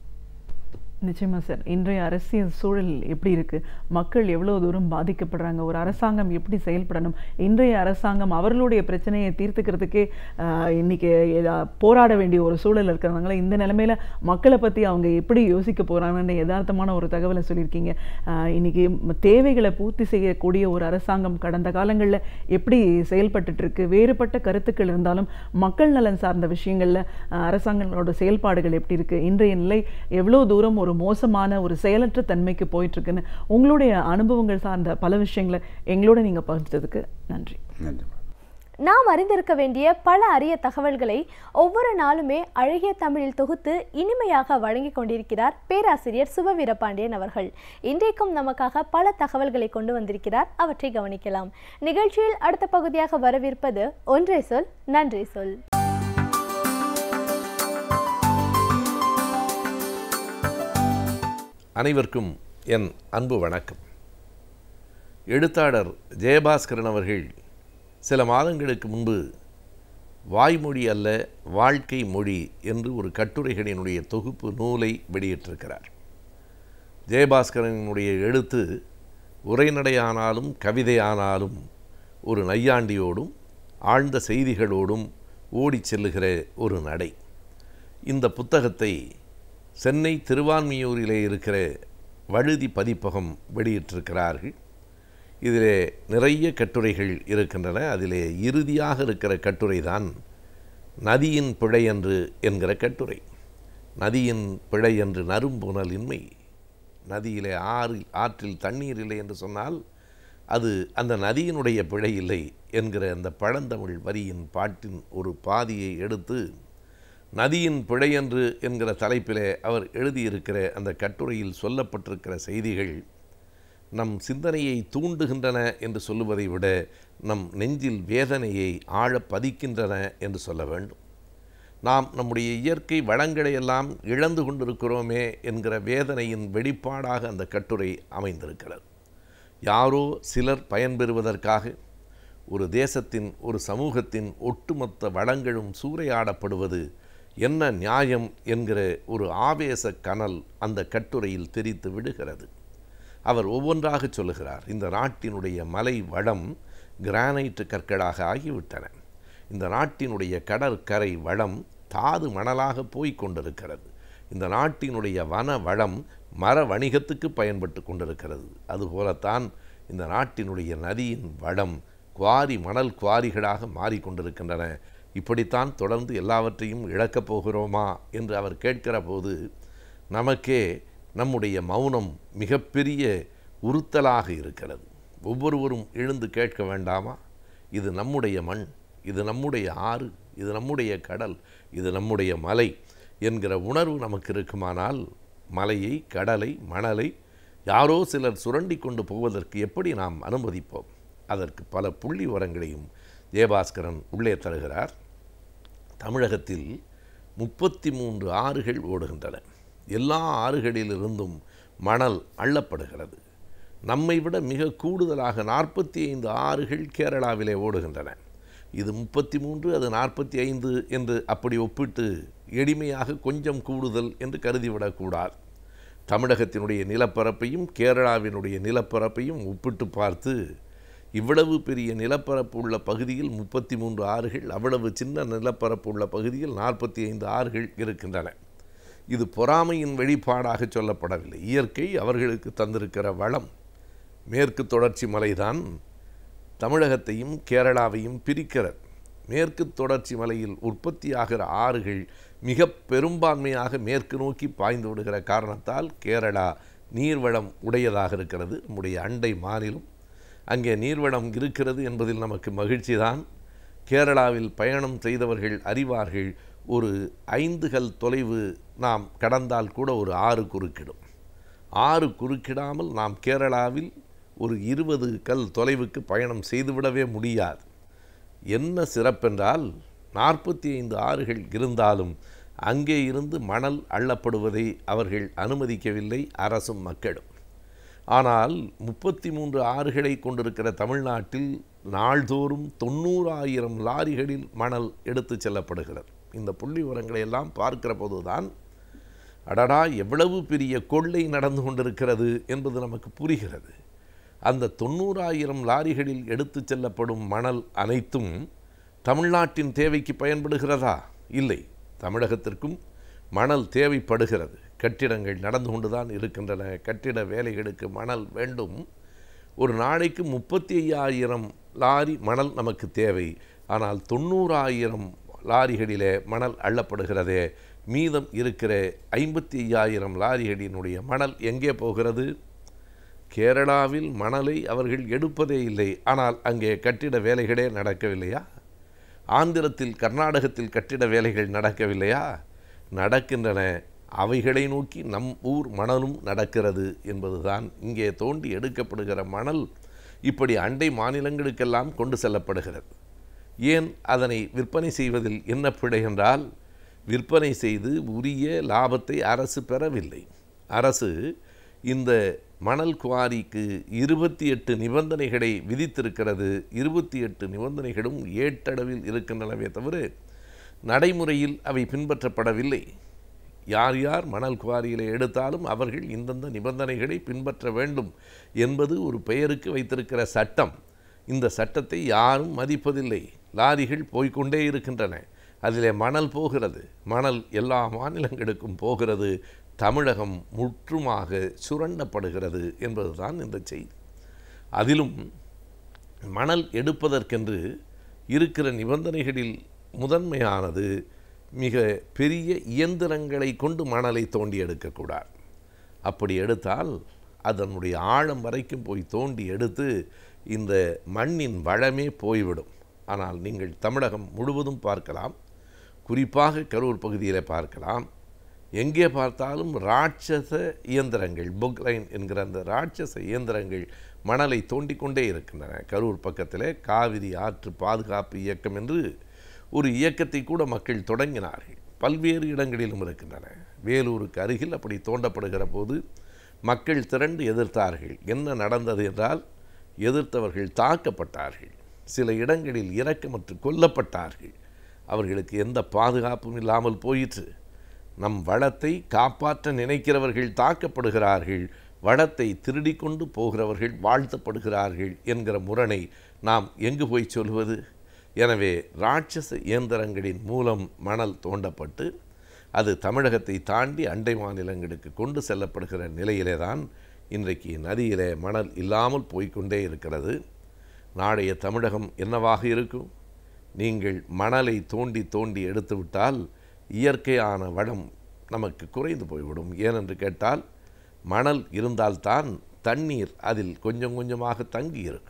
[SPEAKER 4] நிச்சயமா சார் இன்றைய அரசியல் சூழல் எப்படி இருக்கு மக்கள் எவ்வளவு தூரம் பாதிக்கப்படுறாங்க ஒரு அரசாங்கம் எப்படி செயல்படணும் இன்றைய அரசாங்கம் அவர்களுடைய பிரச்சனையை தீர்த்துக்கிறதுக்கே ஆஹ், இன்னைக்கு எதா- போராட வேண்டிய ஒரு சூழல் இருக்கிறவங்கள இந்த நிலைமையில மக்களை பத்தி அவங்க எப்படி யோசிக்க போறாங்கன்னு யதார்த்தமான ஒரு தகவலை சொல்லியிருக்கீங்க ஆஹ், இன்னைக்கு ம- தேவைகளை பூர்த்தி செய்யக்கூடிய ஒரு அரசாங்கம் கடந்த காலங்களில் எப்படி செயல்பட்டுட்டு இருக்கு வேறுபட்ட கருத்துக்கள் இருந்தாலும் மக்கள் நலன் சார்ந்த விஷயங்கள்ல ஆஹ், அரசாங்கங்களோட செயல்பாடுகள் எப்படி இருக்கு இன்றைய நிலை எவ்வளவு தூரம் ஒரு ஒரு மோசமான ஒரு செயலற்ற தன்மைக்கு போயிட்டு இருக்குன்னு உங்களுடைய அனுபவங்கள் சார்ந்த பல விஷயங்களை எங்களோட நீங்க பகிர்ந்ததுக்கு நன்றி
[SPEAKER 5] நன்றி மேடம்
[SPEAKER 1] நாம் அறிந்திருக்க வேண்டிய பல அரிய தகவல்களை ஒவ்வொரு நாளுமே அழகிய தமிழில் தொகுத்து இனிமையாக வழங்கி கொண்டிருக்கிறார் பேராசிரியர் சுபவீரபாண்டியன் அவர்கள் இன்றைக்கும் நமக்காக பல தகவல்களை கொண்டு வந்திருக்கிறார் அவற்றை கவனிக்கலாம் நிகழ்ச்சியில் அடுத்த பகுதியாக வரவிருப்பது ஒன்றே சொல் நன்றி சொல்
[SPEAKER 6] அனைவருக்கும் என் அன்பு வணக்கம் எழுத்தாளர் ஜெயபாஸ்கரன் அவர்கள் சில மாதங்களுக்கு முன்பு வாய்மொழி அல்ல வாழ்க்கை மொழி என்று ஒரு கட்டுரைகளினுடைய தொகுப்பு நூலை வெளியிட்டிருக்கிறார் ஜெயபாஸ்கரனுடைய எழுத்து உரைநடையானாலும் கவிதையானாலும் ஒரு நையாண்டியோடும் ஆழ்ந்த செய்திகளோடும் ஓடிச் செல்லுகிற ஒரு நடை இந்த புத்தகத்தை சென்னை திருவான்மியூரிலே இருக்கிற வழுதி பதிப்பகம் வெளியிட்டிருக்கிறார்கள் இதிலே நிறைய கட்டுரைகள் இருக்கின்றன அதிலே இறுதியாக இருக்கிற கட்டுரை தான் நதியின் பிழை என்று என்கிற கட்டுரை நதியின் பிழை என்று நறும்புணலின்மை நதியிலே ஆறு ஆற்றில் தண்ணீர் இல்லை என்று சொன்னால் அது அந்த நதியினுடைய பிழை இல்லை என்கிற அந்த பழந்தமிழ் வரியின் பாட்டின் ஒரு பாதியை எடுத்து நதியின் பிழை என்று என்கிற தலைப்பிலே அவர் எழுதியிருக்கிற அந்த கட்டுரையில் சொல்லப்பட்டிருக்கிற செய்திகள் நம் சிந்தனையை தூண்டுகின்றன என்று சொல்லுவதை விட நம் நெஞ்சில் வேதனையை ஆழ பதிக்கின்றன என்று சொல்ல வேண்டும் நாம் நம்முடைய இயற்கை வளங்களை எல்லாம் இழந்து கொண்டிருக்கிறோமே என்கிற வேதனையின் வெளிப்பாடாக அந்த கட்டுரை அமைந்திருக்கிறது யாரோ சிலர் பயன்பெறுவதற்காக ஒரு தேசத்தின் ஒரு சமூகத்தின் ஒட்டுமொத்த வளங்களும் சூறையாடப்படுவது என்ன நியாயம் என்கிற ஒரு ஆவேச கனல் அந்த கட்டுரையில் தெரித்து விடுகிறது அவர் ஒவ்வொன்றாக சொல்லுகிறார் இந்த நாட்டினுடைய மலை வளம் கிரானைட் கற்களாக ஆகிவிட்டன இந்த நாட்டினுடைய கடற்கரை வளம் தாது மணலாக போய்க் கொண்டிருக்கிறது இந்த நாட்டினுடைய வன வளம் மர வணிகத்துக்கு பயன்பட்டு கொண்டிருக்கிறது அதுபோலத்தான் இந்த நாட்டினுடைய நதியின் வளம் குவாரி மணல் குவாரிகளாக மாறிக்கொண்டிருக்கின்றன இப்படித்தான் தொடர்ந்து எல்லாவற்றையும் இழக்கப் போகிறோமா என்று அவர் கேட்கிற போது நமக்கே நம்முடைய மௌனம் மிகப்பெரிய உறுத்தலாக இருக்கிறது ஒவ்வொருவரும் எழுந்து கேட்க வேண்டாமா இது நம்முடைய மண் இது நம்முடைய ஆறு இது நம்முடைய கடல் இது நம்முடைய மலை என்கிற உணர்வு நமக்கு இருக்குமானால் மலையை கடலை மணலை யாரோ சிலர் சுரண்டி கொண்டு போவதற்கு எப்படி நாம் அனுமதிப்போம் அதற்கு பல புள்ளி உரங்களையும் ஜெயபாஸ்கரன் உள்ளே தருகிறார் தமிழகத்தில் முப்பத்தி மூன்று ஆறுகள் ஓடுகின்றன எல்லா ஆறுகளிலிருந்தும் மணல் அள்ளப்படுகிறது நம்மை விட மிக கூடுதலாக நாற்பத்தி ஐந்து ஆறுகள் கேரளாவிலே ஓடுகின்றன இது முப்பத்தி மூன்று அது நாற்பத்தி ஐந்து என்று அப்படி ஒப்பிட்டு எளிமையாக கொஞ்சம் கூடுதல் என்று கருதிவிடக்கூடாது தமிழகத்தினுடைய நிலப்பரப்பையும் கேரளாவினுடைய நிலப்பரப்பையும் ஒப்பிட்டு பார்த்து இவ்வளவு பெரிய நிலப்பரப்பு உள்ள பகுதியில் முப்பத்தி மூன்று ஆறுகள் அவ்வளவு சின்ன நிலப்பரப்பு உள்ள பகுதியில் நாற்பத்தி ஐந்து ஆறுகள் இருக்கின்றன இது பொறாமையின் வெளிப்பாடாக சொல்லப்படவில்லை இயற்கை அவர்களுக்கு தந்திருக்கிற வளம் மேற்கு தொடர்ச்சி மலைதான் தமிழகத்தையும் கேரளாவையும் பிரிக்கிறது மேற்கு தொடர்ச்சி மலையில் உற்பத்தியாகிற ஆறுகள் மிக பெரும்பான்மையாக மேற்கு நோக்கி பாய்ந்து விடுகிற காரணத்தால் கேரளா நீர்வளம் உடையதாக இருக்கிறது நம்முடைய அண்டை மாநிலம் அங்கே நீர்வளம் இருக்கிறது என்பதில் நமக்கு மகிழ்ச்சிதான் கேரளாவில் பயணம் செய்தவர்கள் அறிவார்கள் ஒரு ஐந்துகள் தொலைவு நாம் கடந்தால் கூட ஒரு ஆறு குறுக்கிடும் ஆறு குறுக்கிடாமல் நாம் கேரளாவில் ஒரு இருபது கல் தொலைவுக்கு பயணம் செய்துவிடவே முடியாது என்ன சிறப்பென்றால் நாற்பத்தி ஐந்து ஆறுகள் இருந்தாலும் அங்கே இருந்து மணல் அள்ளப்படுவதை அவர்கள் அனுமதிக்கவில்லை அரசும் மக்களும் ஆனால் முப்பத்தி மூன்று ஆறுகளை கொண்டிருக்கிற தமிழ்நாட்டில் நாள்தோறும் தொண்ணூறாயிரம் லாரிகளில் மணல் எடுத்து செல்லப்படுகிறது இந்த புள்ளி விவரங்களை எல்லாம் பார்க்கிற போதுதான் அடடா எவ்வளவு பெரிய கொள்ளை நடந்து கொண்டிருக்கிறது என்பது நமக்கு புரிகிறது அந்த தொண்ணூறாயிரம் லாரிகளில் எடுத்து செல்லப்படும் மணல் அனைத்தும் தமிழ்நாட்டின் தேவைக்கு பயன்படுகிறதா இல்லை தமிழகத்திற்கும் மணல் தேவைப்படுகிறது கட்டிடங்கள் நடந்து கொண்டுதான் இருக்கின்றன கட்டிட வேலைகளுக்கு மணல் வேண்டும் ஒரு நாளைக்கு முப்பத்தி ஐயாயிரம் லாரி மணல் நமக்கு தேவை ஆனால் தொண்ணூறாயிரம் லாரிகளிலே மணல் அள்ளப்படுகிறதே மீதம் இருக்கிற ஐம்பத்தி ஐயாயிரம் லாரிகளினுடைய மணல் எங்கே போகிறது கேரளாவில் மணலை அவர்கள் எடுப்பதே இல்லை ஆனால் அங்கே கட்டிட வேலைகளே நடக்கவில்லையா ஆந்திரத்தில் கர்நாடகத்தில் கட்டிட வேலைகள் நடக்கவில்லையா நடக்கின்றன அவைகளை நோக்கி நம் ஊர் மணலும் நடக்கிறது என்பதுதான் இங்கே தோண்டி எடுக்கப்படுகிற மணல் இப்படி அண்டை மாநிலங்களுக்கெல்லாம் கொண்டு செல்லப்படுகிறது ஏன் அதனை விற்பனை செய்வதில் என்ன பிழை என்றால் விற்பனை செய்து உரிய லாபத்தை அரசு பெறவில்லை அரசு இந்த மணல் குவாரிக்கு இருபத்தி எட்டு நிபந்தனைகளை விதித்திருக்கிறது இருபத்தி எட்டு நிபந்தனைகளும் ஏட்டளவில் இருக்கின்றனவே தவிர நடைமுறையில் அவை பின்பற்றப்படவில்லை யார் யார் மணல் குவாரியில் எடுத்தாலும் அவர்கள் இந்தந்த நிபந்தனைகளை பின்பற்ற வேண்டும் என்பது ஒரு பெயருக்கு வைத்திருக்கிற சட்டம் இந்த சட்டத்தை யாரும் மதிப்பதில்லை லாரிகள் போய்க்கொண்டே இருக்கின்றன அதிலே மணல் போகிறது மணல் எல்லா மாநிலங்களுக்கும் போகிறது தமிழகம் முற்றுமாக சுரண்டப்படுகிறது என்பதுதான் இந்த செய்தி அதிலும் மணல் எடுப்பதற்கென்று இருக்கிற நிபந்தனைகளில் முதன்மையானது மிக பெரிய இயந்திரங்களை கொண்டு மணலை தோண்டி எடுக்கக்கூடாது அப்படி எடுத்தால் அதனுடைய ஆழம் வரைக்கும் போய் தோண்டி எடுத்து இந்த மண்ணின் வளமே போய்விடும் ஆனால் நீங்கள் தமிழகம் முழுவதும் பார்க்கலாம் குறிப்பாக கரூர் பகுதியில் பார்க்கலாம் எங்கே பார்த்தாலும் ராட்சச இயந்திரங்கள் பொக்லைன் என்கிற அந்த ராட்சச இயந்திரங்கள் மணலை தோண்டிக்கொண்டே இருக்கின்றன கரூர் பக்கத்தில் காவிரி ஆற்று பாதுகாப்பு இயக்கம் என்று ஒரு இயக்கத்தை கூட மக்கள் தொடங்கினார்கள் பல்வேறு இடங்களிலும் இருக்கின்றன வேலூருக்கு அருகில் அப்படி தோண்டப்படுகிற போது மக்கள் திரண்டு எதிர்த்தார்கள் என்ன நடந்தது என்றால் எதிர்த்தவர்கள் தாக்கப்பட்டார்கள் சில இடங்களில் இரக்கமற்று கொல்லப்பட்டார்கள் அவர்களுக்கு எந்த பாதுகாப்பும் இல்லாமல் போயிற்று நம் வளத்தை காப்பாற்ற நினைக்கிறவர்கள் தாக்கப்படுகிறார்கள் வளத்தை திருடி கொண்டு போகிறவர்கள் வாழ்த்தப்படுகிறார்கள் என்கிற முரணை நாம் எங்கு போய் சொல்வது எனவே ராட்சச இயந்திரங்களின் மூலம் மணல் தோண்டப்பட்டு அது தமிழகத்தை தாண்டி அண்டை மாநிலங்களுக்கு கொண்டு செல்லப்படுகிற நிலையிலே தான் இன்றைக்கு நதியிலே மணல் இல்லாமல் போய்க்கொண்டே இருக்கிறது நாளைய தமிழகம் என்னவாக இருக்கும் நீங்கள் மணலை தோண்டி தோண்டி எடுத்துவிட்டால் இயற்கையான வளம் நமக்கு குறைந்து போய்விடும் ஏனென்று கேட்டால் மணல் இருந்தால்தான் தண்ணீர் அதில் கொஞ்சம் கொஞ்சமாக தங்கி இருக்கும்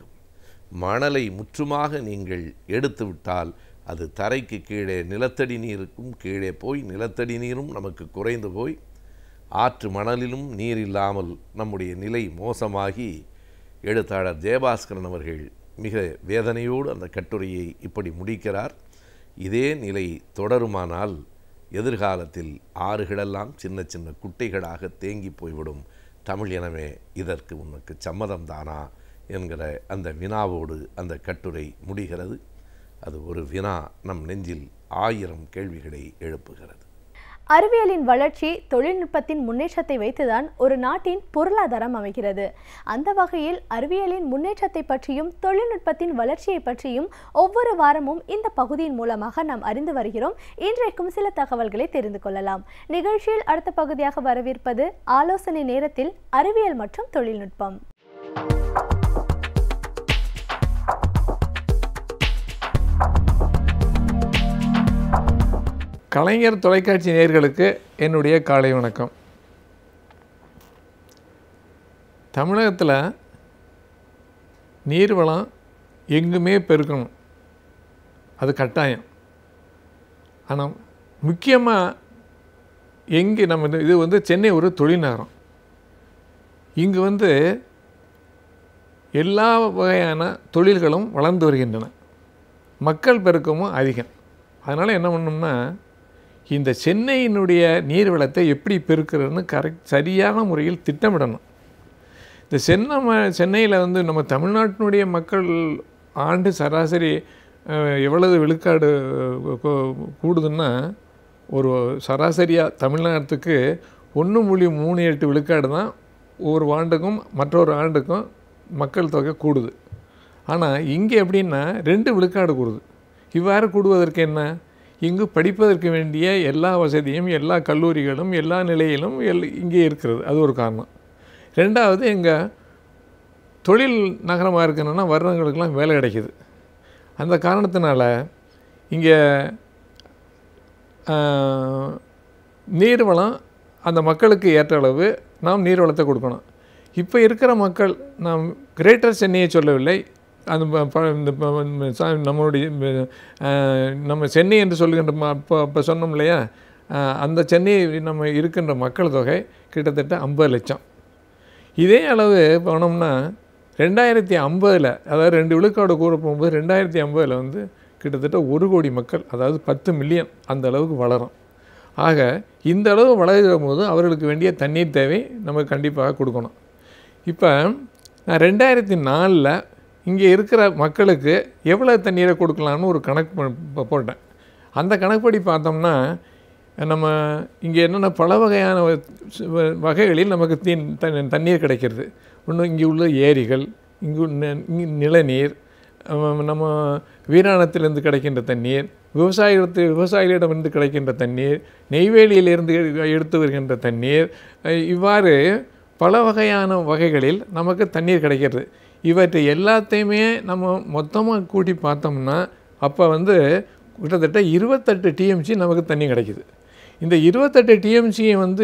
[SPEAKER 6] மணலை முற்றுமாக நீங்கள் எடுத்துவிட்டால் அது தரைக்கு கீழே நிலத்தடி நீருக்கும் கீழே போய் நிலத்தடி நீரும் நமக்கு குறைந்து போய் ஆற்று மணலிலும் நீர் இல்லாமல் நம்முடைய நிலை மோசமாகி எழுத்தாளர் ஜெயபாஸ்கரன் அவர்கள் மிக வேதனையோடு அந்த கட்டுரையை இப்படி முடிக்கிறார் இதே நிலை தொடருமானால் எதிர்காலத்தில் ஆறுகளெல்லாம் சின்ன சின்ன குட்டைகளாக தேங்கி போய்விடும் தமிழ் எனவே இதற்கு உனக்கு சம்மதம்தானா என்கிற அந்த வினாவோடு அந்த கட்டுரை முடிகிறது அது ஒரு வினா நம் நெஞ்சில் ஆயிரம் கேள்விகளை எழுப்புகிறது
[SPEAKER 1] அறிவியலின் வளர்ச்சி தொழில்நுட்பத்தின் முன்னேற்றத்தை வைத்துதான் ஒரு நாட்டின் பொருளாதாரம் அமைகிறது அந்த வகையில் அறிவியலின் முன்னேற்றத்தை பற்றியும் தொழில்நுட்பத்தின் வளர்ச்சியை பற்றியும் ஒவ்வொரு வாரமும் இந்த பகுதியின் மூலமாக நாம் அறிந்து வருகிறோம் இன்றைக்கும் சில தகவல்களை தெரிந்து கொள்ளலாம் நிகழ்ச்சியில் அடுத்த பகுதியாக வரவிருப்பது ஆலோசனை நேரத்தில் அறிவியல் மற்றும் தொழில்நுட்பம்
[SPEAKER 7] கலைஞர் தொலைக்காட்சி நேயர்களுக்கு என்னுடைய காலை வணக்கம் தமிழகத்தில் நீர்வளம் எங்குமே பெருக்கணும் அது கட்டாயம் ஆனால் முக்கியமாக எங்கே நம்ம இது- இது வந்து சென்னை ஒரு தொழில் நகரம் இங்கு வந்து எல்லா வகையான தொழில்களும் வளர்ந்து வருகின்றன மக்கள் பெருக்கமும் அதிகம் அதனால் என்ன பண்ணோம்னா இந்த சென்னையினுடைய நீர்வளத்தை எப்படி பெருக்கிறதுன்னு கரெக்ட் சரியான முறையில் திட்டமிடணும் இந்த சென்னை ம சென்னையில் வந்து நம்ம தமிழ்நாட்டினுடைய மக்கள் ஆண்டு சராசரி அஹ், எவ்வளவு விழுக்காடு அஹ், கூ- கூடுதுன்னா ஒரு சராசரியாக தமிழ்நாட்டுக்கு ஒன்று புள்ளி மூணு எட்டு விழுக்காடு தான் ஒரு ஆண்டுக்கும் மற்றொரு ஆண்டுக்கும் மக்கள் தொகை கூடுது ஆனால் இங்கே எப்படின்னா ரெண்டு விழுக்காடு கூடுது இவ்வாறு கூடுவதற்கு என்ன இங்கு படிப்பதற்கு வேண்டிய எல்லா வசதியும் எல்லா கல்லூரிகளும் எல்லா நிலையிலும் எல் இங்கே இருக்கிறது அது ஒரு காரணம் ரெண்டாவது எங்கள் தொழில் நகரமாக இருக்கணும்னா வர்றவங்களுக்கெல்லாம் வேலை கிடைக்கிது அந்த காரணத்தினால இங்கே ஆஹ், நீர்வளம் அந்த மக்களுக்கு ஏற்ற அளவு நாம் நீர்வளத்தை கொடுக்கணும் இப்போ இருக்கிற மக்கள் நாம் கிரேட்டர் சென்னையை சொல்லவில்லை அந்த ப- ப- இந்த ப- ப- ச- நம்மளுடைய ஆஹ், நம்ம சென்னை என்று சொல்லுகின்ற ம- இப்போ இப்போ சொன்னோம் இல்லையா ஆஹ், அந்த சென்னை நம்ம இருக்கின்ற மக்கள் தொகை கிட்டத்தட்ட ஐம்பது லட்சம் இதே அளவு போனோம்னா ரெண்டாயிரத்தி ஐம்பதில் அதாவது ரெண்டு விழுக்காடு கூற போகும்போது ரெண்டாயிரத்தி ஐம்பதில் வந்து கிட்டத்தட்ட ஒரு கோடி மக்கள் அதாவது பத்து மில்லியன் அந்த அளவுக்கு வளரும் ஆக இந்த அளவு வளர்கிற போது அவர்களுக்கு வேண்டிய தண்ணீர் தேவை நமக்கு கண்டிப்பாக கொடுக்கணும் இப்போ நான் ரெண்டாயிரத்தி நாலில் இங்கே இருக்கிற மக்களுக்கு எவ்வளோ தண்ணீரை கொடுக்கலாம்னு ஒரு கணக்கு போ- போ- போட்டேன் அந்த கணக்குப்படி பார்த்தோம்னா நம்ம இங்கே என்னென்ன பல வகையான வ- சு- வ- வகைகளில் நமக்கு தீ தண்ணி- தண்ணீர் கிடைக்கிறது ஒன்று இங்கே உள்ள ஏரிகள் இங்கு நி- இங்கு நிலநீர் அஹ் நம்ம வீராணத்திலிருந்து கிடைக்கின்ற தண்ணீர் விவசாயத்து விவசாயிகளிடமிருந்து கிடைக்கின்ற தண்ணீர் நெய்வேலியிலிருந்து எ- எடுத்து வருகின்ற தண்ணீர் அஹ் இவ்வாறு பல வகையான வகைகளில் நமக்கு தண்ணீர் கிடைக்கிறது இவற்றை எல்லாத்தையுமே நம்ம மொத்தமாக கூட்டி பார்த்தோம்னா அப்போ வந்து கிட்டத்தட்ட இருபத்தெட்டு டிஎம்சி நமக்கு தண்ணி கிடைக்குது இந்த இருபத்தெட்டு டிஎம்சி வந்து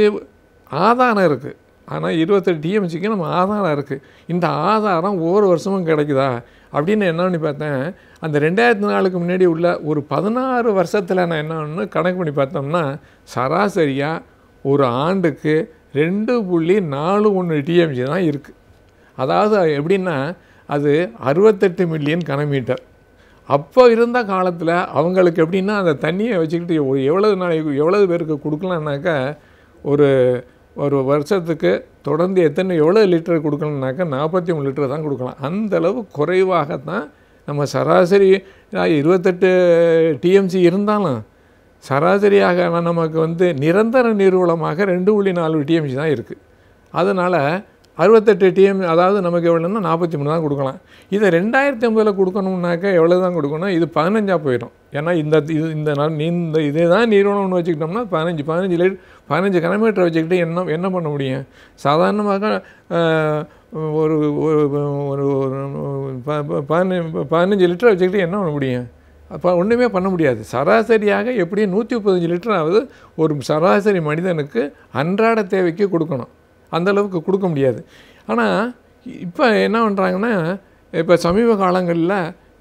[SPEAKER 7] ஆதாரம் இருக்குது ஆனால் இருபத்தெட்டு டிஎம்சிக்கு நம்ம ஆதாரம் இருக்குது இந்த ஆதாரம் ஒவ்வொரு வருஷமும் கிடைக்குதா அப்படின்னு என்ன பண்ணி பார்த்தேன் அந்த ரெண்டாயிரத்தி நாலுக்கு முன்னாடி உள்ள ஒரு பதினாறு வருஷத்தில் நான் என்ன பண்ணு கணக்கு பண்ணி பார்த்தோம்னா சராசரியாக ஒரு ஆண்டுக்கு ரெண்டு புள்ளி நாலு ஒன்று டிஎம்சி தான் இருக்குது அதாவது எப்படின்னா அது அறுபத்தெட்டு மில்லியன் கனமீட்டர் அப்போ இருந்த காலத்தில் அவங்களுக்கு எப்படின்னா அந்த தண்ணியை வச்சுக்கிட்டு ஒரு எவ்வளவு நாளைக்கு எவ்வளவு பேருக்கு கொடுக்கலான்னாக்கா ஒரு ஒரு வருஷத்துக்கு தொடர்ந்து எத்தனை எவ்வளோ லிட்டர் கொடுக்கணும்னாக்கா நாற்பத்தி மூணு லிட்டர் தான் கொடுக்கலாம் அந்த அளவு குறைவாகத்தான் நம்ம சராசரி இருபத்தெட்டு டிஎம்சி இருந்தாலும் சராசரியாக நமக்கு வந்து நிரந்தர நீர்வளமாக ரெண்டு புள்ளி நாலு டிஎம்சி தான் இருக்குது அதனால் அறுபத்தெட்டு டிஎம் அதாவது நமக்கு எவ்வளோன்னா நாற்பத்தி மூணு தான் கொடுக்கலாம் இதை ரெண்டாயிரத்தி ஐம்பதில் கொடுக்கணும்னாக்கா எவ்வளோ தான் கொடுக்கணும் இது பதினஞ்சா போயிடும் ஏன்னா இந்த இது இந்த நாள் நீ இந்த இதே தான் நீர்வளம்னு வச்சுக்கிட்டோம்னா பதினஞ்சு பதினஞ்சு லிட்டர் பதினஞ்சு கிலோமீட்டர் வச்சுக்கிட்டு என்ன என்ன பண்ண முடியும் சாதாரணமாக ஆஹ், ஒரு ஒரு ஒரு ஒரு ப- ப- பதினஞ்சு பதினஞ்சு லிட்டர் வச்சுக்கிட்டு என்ன பண்ண முடியும் அப்போ ஒன்றுமே பண்ண முடியாது சராசரியாக எப்படியும் நூற்றி முப்பத்தஞ்சு லிட்டராவது ஒரு சராசரி மனிதனுக்கு அன்றாட தேவைக்கு கொடுக்கணும் அந்த அளவுக்கு கொடுக்க முடியாது ஆனால் இப்போ என்ன பண்ணுறாங்கன்னா இப்போ சமீப காலங்களில்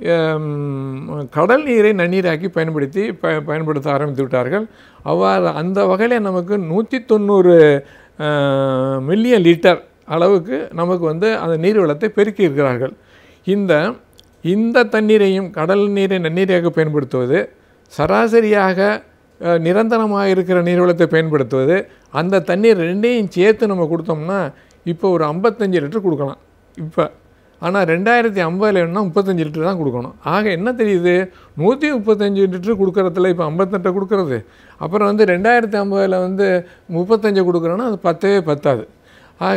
[SPEAKER 7] கடல் நீரை நன்னீராக்கி பயன்படுத்தி ப பயன்படுத்த ஆரம்பித்து விட்டார்கள் அவ்வாறு அந்த வகையில் நமக்கு நூற்றி தொண்ணூறு மில்லியன் லிட்டர் அளவுக்கு நமக்கு வந்து அந்த நீர்வளத்தை பெருக்கி இருக்கிறார்கள் இந்த இந்த தண்ணீரையும் கடல் நீரை நன்னீராக பயன்படுத்துவது சராசரியாக அஹ், நிரந்தரமாக இருக்கிற நீர்வளத்தை பயன்படுத்துவது அந்த தண்ணீர் ரெண்டையும் சேர்த்து நம்ம கொடுத்தோம்னா இப்போ ஒரு ஐம்பத்தஞ்சு லிட்டர் கொடுக்கலாம் இப்போ ஆனால் ரெண்டாயிரத்தி ஐம்பதில் வேணும்னா முப்பத்தஞ்சு லிட்டர் தான் கொடுக்கணும் ஆக என்ன தெரியுது நூற்றி முப்பத்தஞ்சு லிட்டர் கொடுக்கறதுல இப்போ ஐம்பத்தெட்டை கொடுக்கறது அப்புறம் வந்து ரெண்டாயிரத்தி ஐம்பதில் வந்து முப்பத்தஞ்சு கொடுக்குறோன்னா அது பத்தவே பத்தாது ஆக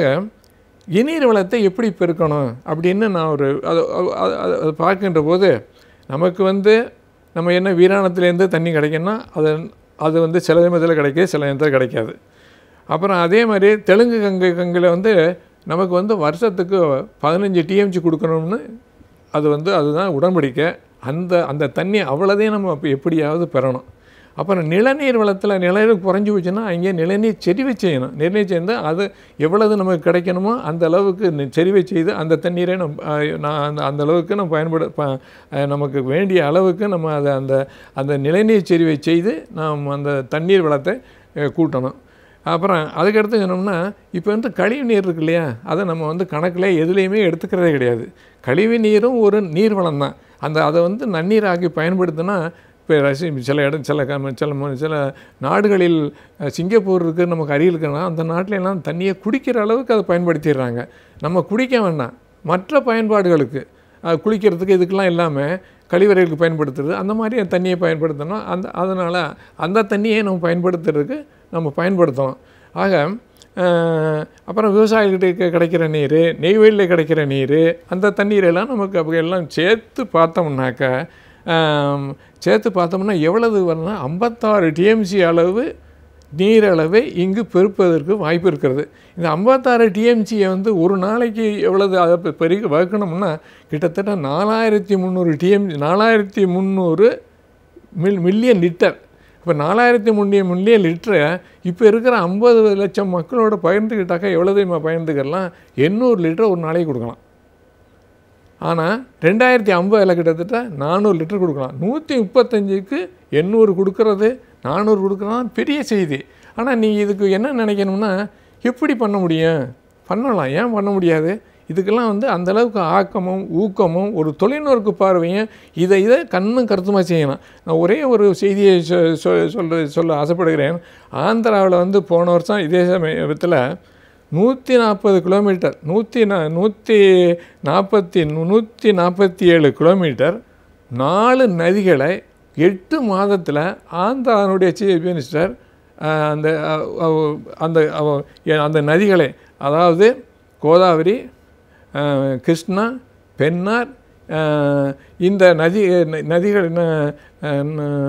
[SPEAKER 7] இநீர் வளத்தை எப்படி பெருக்கணும் அப்படின்னு நான் ஒரு அது அது- அது- அது- அது பார்க்கின்ற போது நமக்கு வந்து நம்ம என்ன வீராணத்துலேருந்து தண்ணி கிடைக்குன்னா அது அது வந்து சில நேரத்தில் கிடைக்கும் சில நேரத்தில் கிடைக்காது அப்புறம் அதே மாதிரி தெலுங்கு கங்கை கங்கையில் வந்து நமக்கு வந்து வருஷத்துக்கு பதினஞ்சு டிஎம்சி கொடுக்கணும்னு அது வந்து அதுதான் உடன்படிக்கை அந்த அந்த தண்ணி அவ்வளோதையும் நம்ம அப்போ எப்படியாவது பெறணும் அப்புறம் நிலநீர் வளத்தில் நிலநீர் குறைஞ்சி போச்சுன்னா அங்கே நிலநீர் செறிவை செய்யணும் நிலநீர் சேர்ந்து அது எவ்வளவு நமக்கு கிடைக்கணுமோ அந்த அளவுக்கு நி- செறிவை செய்து அந்த தண்ணீரை நம் அஹ், நான் அந்த அந்த அளவுக்கு நம்ம பயன்பட ப அஹ், நமக்கு வேண்டிய அளவுக்கு நம்ம அதை அந்த அந்த நிலநீர் செறிவை செய்து நாம் அந்த தண்ணீர் வளத்தை அஹ், கூட்டணும் அப்புறம் அதுக்கடுத்து சொன்னோம்னா இப்போ வந்து கழிவு நீர் இருக்கு இல்லையா அதை நம்ம வந்து கணக்கில் எதுலேயுமே எடுத்துக்கிறதே கிடையாது கழிவு நீரும் ஒரு நீர் வளம் தான் அந்த அதை வந்து நன்னீராக்கி பயன்படுத்தினா இப்போ ரஷ்ய சில இடம் சில க- சில ம- சில நாடுகளில் அஹ், சிங்கப்பூர் இருக்குது நமக்கு அருகில் இருக்குன்னா அந்த நாட்டுல எல்லாம் தண்ணியை குடிக்கிற அளவுக்கு அதை பயன்படுத்திடுறாங்க நம்ம குடிக்க வேண்டாம் மற்ற பயன்பாடுகளுக்கு அஹ், குளிக்கிறதுக்கு இதுக்கெல்லாம் இல்லாமல் கழிவறைகளுக்கு பயன்படுத்துறது அந்த மாதிரி தண்ணியை பயன்படுத்தணும் அந்த அதனால் அந்த தண்ணியை நம்ம பயன்படுத்துறதுக்கு நம்ம பயன்படுத்தணும் ஆக அஹ், அப்புறம் விவசாயிகிட்ட கி- கிடைக்கிற நீர் நெய்வேலியில் கிடைக்கிற நீர் அந்த தண்ணீரெல்லாம் நமக்கு அப்படி எல்லாம் சேர்த்து பார்த்தோம்னாக்கா ஆம், சேர்த்து பார்த்தோம்னா எவ்வளவு வரும்னா ஐம்பத்தாறு டிஎம்சி அளவு நீரளவை இங்கு பெருப்பதற்கு வாய்ப்பு இருக்கிறது இந்த ஐம்பத்தாறு டிஎம்சியை வந்து ஒரு நாளைக்கு எவ்வளவு அதை பெ- பெருக்கி வகுக்கணும்னா கிட்டத்தட்ட நாலாயிரத்தி முந்நூறு டிஎம் நாலாயிரத்தி முந்நூறு மில் மில்லியன் லிட்டர் இப்போ நாலாயிரத்தி முன்னே மில்லியன் லிட்டரை இப்போ இருக்கிற ஐம்பது லட்சம் மக்களோட பகிர்ந்துக்கிட்டாக்கா எவ்வளோ தெரியுமா பகிர்ந்துக்கலாம் எண்ணூறு லிட்டர் ஒரு நாளைக்கு கொடுக்கலாம் ஆனால் ரெண்டாயிரத்தி ஐம்பதில் கிட்டத்தட்ட நானூறு லிட்டர் கொடுக்கலாம் நூற்றி முப்பத்தஞ்சுக்கு எண்ணூறு கொடுக்கறது நானூறு கொடுக்குறது பெரிய செய்தி ஆனால் நீங்கள் இதுக்கு என்ன நினைக்கணும்னா எப்படி பண்ண முடியும் பண்ணலாம் ஏன் பண்ண முடியாது இதுக்கெல்லாம் வந்து அந்த அளவுக்கு ஆக்கமும் ஊக்கமும் ஒரு தொலைநோக்கு பார்வையும் இதை இதை கண்ணும் கருத்துமாக செய்யணும் நான் ஒரே ஒரு செய்தியை சொ சொ- சொல்ல சொல்ல ஆசைப்படுகிறேன் ஆந்திராவில் வந்து போன வருஷம் இதே சமயத்தில் நூற்றி நாற்பது கிலோமீட்டர் நூற்றி நா நூற்றி நாற்பத்தி நூற்றி நாற்பத்தி ஏழு கிலோமீட்டர் நாலு நதிகளை எட்டு மாதத்தில் ஆந்திரானுடைய சீஃப் மினிஸ்டர் அஹ், அந்த அஹ், அவ- அந்த அவ- எ- அந்த நதிகளை அதாவது கோதாவரி அஹ், கிருஷ்ணா பெண்ணார் அஹ், இந்த நதி ந- நதிகள் என்ன, அஹ்,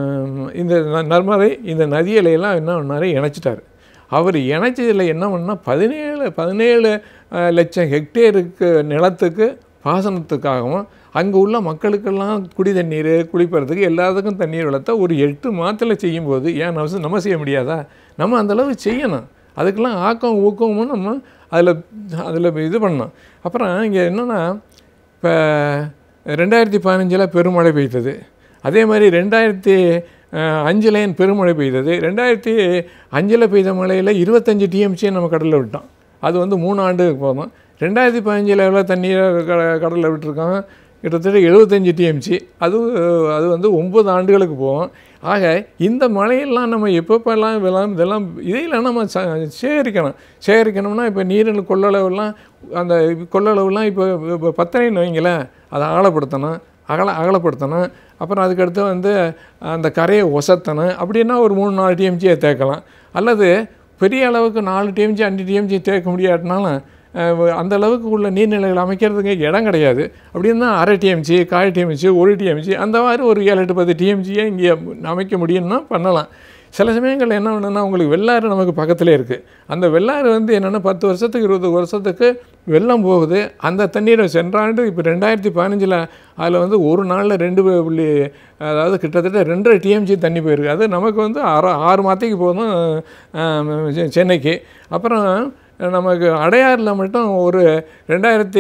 [SPEAKER 7] ந- இந்த ந- நர்மதை இந்த நதிகளை எல்லாம் என்ன பண்ணாரு இணைச்சிட்டார் அவர் இணைச்சதில் என்ன பண்ணால் பதினேழு பதினேழு அஹ், லட்சம் ஹெக்டேருக்கு நிலத்துக்கு பாசனத்துக்காகவும் அங்கே உள்ள மக்களுக்கெல்லாம் குடி தண்ணீர் குளிப்பறதுக்கு எல்லாத்துக்கும் தண்ணீர் வளர்த்தா ஒரு எட்டு மாதத்தில் செய்யும்போது ஏன் நம்ம நம்ம செய்ய முடியாதா நம்ம அந்த அளவு செய்யணும் அதுக்கெல்லாம் ஆக்கம் ஊக்கமும் நம்ம அதில் அதில் இது பண்ணோம் அப்புறம் இங்கே என்னென்னா இப்போ ரெண்டாயிரத்தி பதினஞ்சில் பெருமழை பெய்தது அதே மாதிரி ரெண்டாயிரத்தி அஞ்சுலேயும் பெருமழை பெய்தது ரெண்டாயிரத்தி அஞ்சில் பெய்த மழையில் இருபத்தஞ்சி டிஎம்சியை நம்ம கடலில் விட்டோம் அது வந்து மூணு ஆண்டுக்கு போதும் ரெண்டாயிரத்தி பதினஞ்சில் எவ்வளோ தண்ணீரை க கடலில் விட்டுருக்கோம் கிட்டத்தட்ட எழுபத்தஞ்சி டிஎம்சி அது அது வந்து ஒம்பது ஆண்டுகளுக்கு போகும் ஆக இந்த மழையெல்லாம் நம்ம எப்பப்பெல்லாம் இதெல்லாம் இதெல்லாம் இதையெல்லாம் நம்ம ச சேகரிக்கணும் சேகரிக்கணும்னா இப்போ நீரில் கொள்ளளவுலாம் அந்த கொள்ளளவுலாம் இப்போ இப்போ பத்தனைன்னு வைங்களேன் அதை ஆழப்படுத்தணும் அகல அகலப்படுத்தணும் அப்புறம் அதுக்கடுத்து வந்து அந்த கரையை ஒசத்தணும் அப்படின்னா ஒரு மூணு நாலு டிஎம்ஜியை தேக்கலாம் அல்லது பெரிய அளவுக்கு நாலு டிஎம்ஜி அஞ்சு டிஎம்ஜி தேக்க முடியாட்டினாலும் அஹ், அந்த அளவுக்கு உள்ள நீர்நிலைகள் அமைக்கிறதுக்கு இடம் கிடையாது அப்படின்னா அரை டிஎம்ஜி கால் டிஎம்ஜி ஒரு டிஎம்ஜி அந்த மாதிரி ஒரு ஏழு எட்டு பத்து டிஎம்ஜியை இங்கே அமைக்க முடியும்னா பண்ணலாம் சில சமயங்கள் என்ன பண்ணுன்னா உங்களுக்கு வெள்ளாறு நமக்கு பக்கத்திலே இருக்குது அந்த வெள்ளாறு வந்து என்னென்னா பத்து வருஷத்துக்கு இருபது வருஷத்துக்கு வெள்ளம் போகுது அந்த தண்ணீரை சென்ற ஆண்டு இப்போ ரெண்டாயிரத்தி பதினஞ்சில் அதில் வந்து ஒரு நாளில் ரெண்டு புள்ளி அதாவது கிட்டத்தட்ட ரெண்டரை டிஎம்ஜி தண்ணி போயிருக்கு அது நமக்கு வந்து ஆறு ஆறு மாதத்துக்கு போதும் ஆஹ், செ- சென்னைக்கு அப்புறம் நமக்கு அடையாறில் மட்டும் ஒரு ரெண்டாயிரத்தி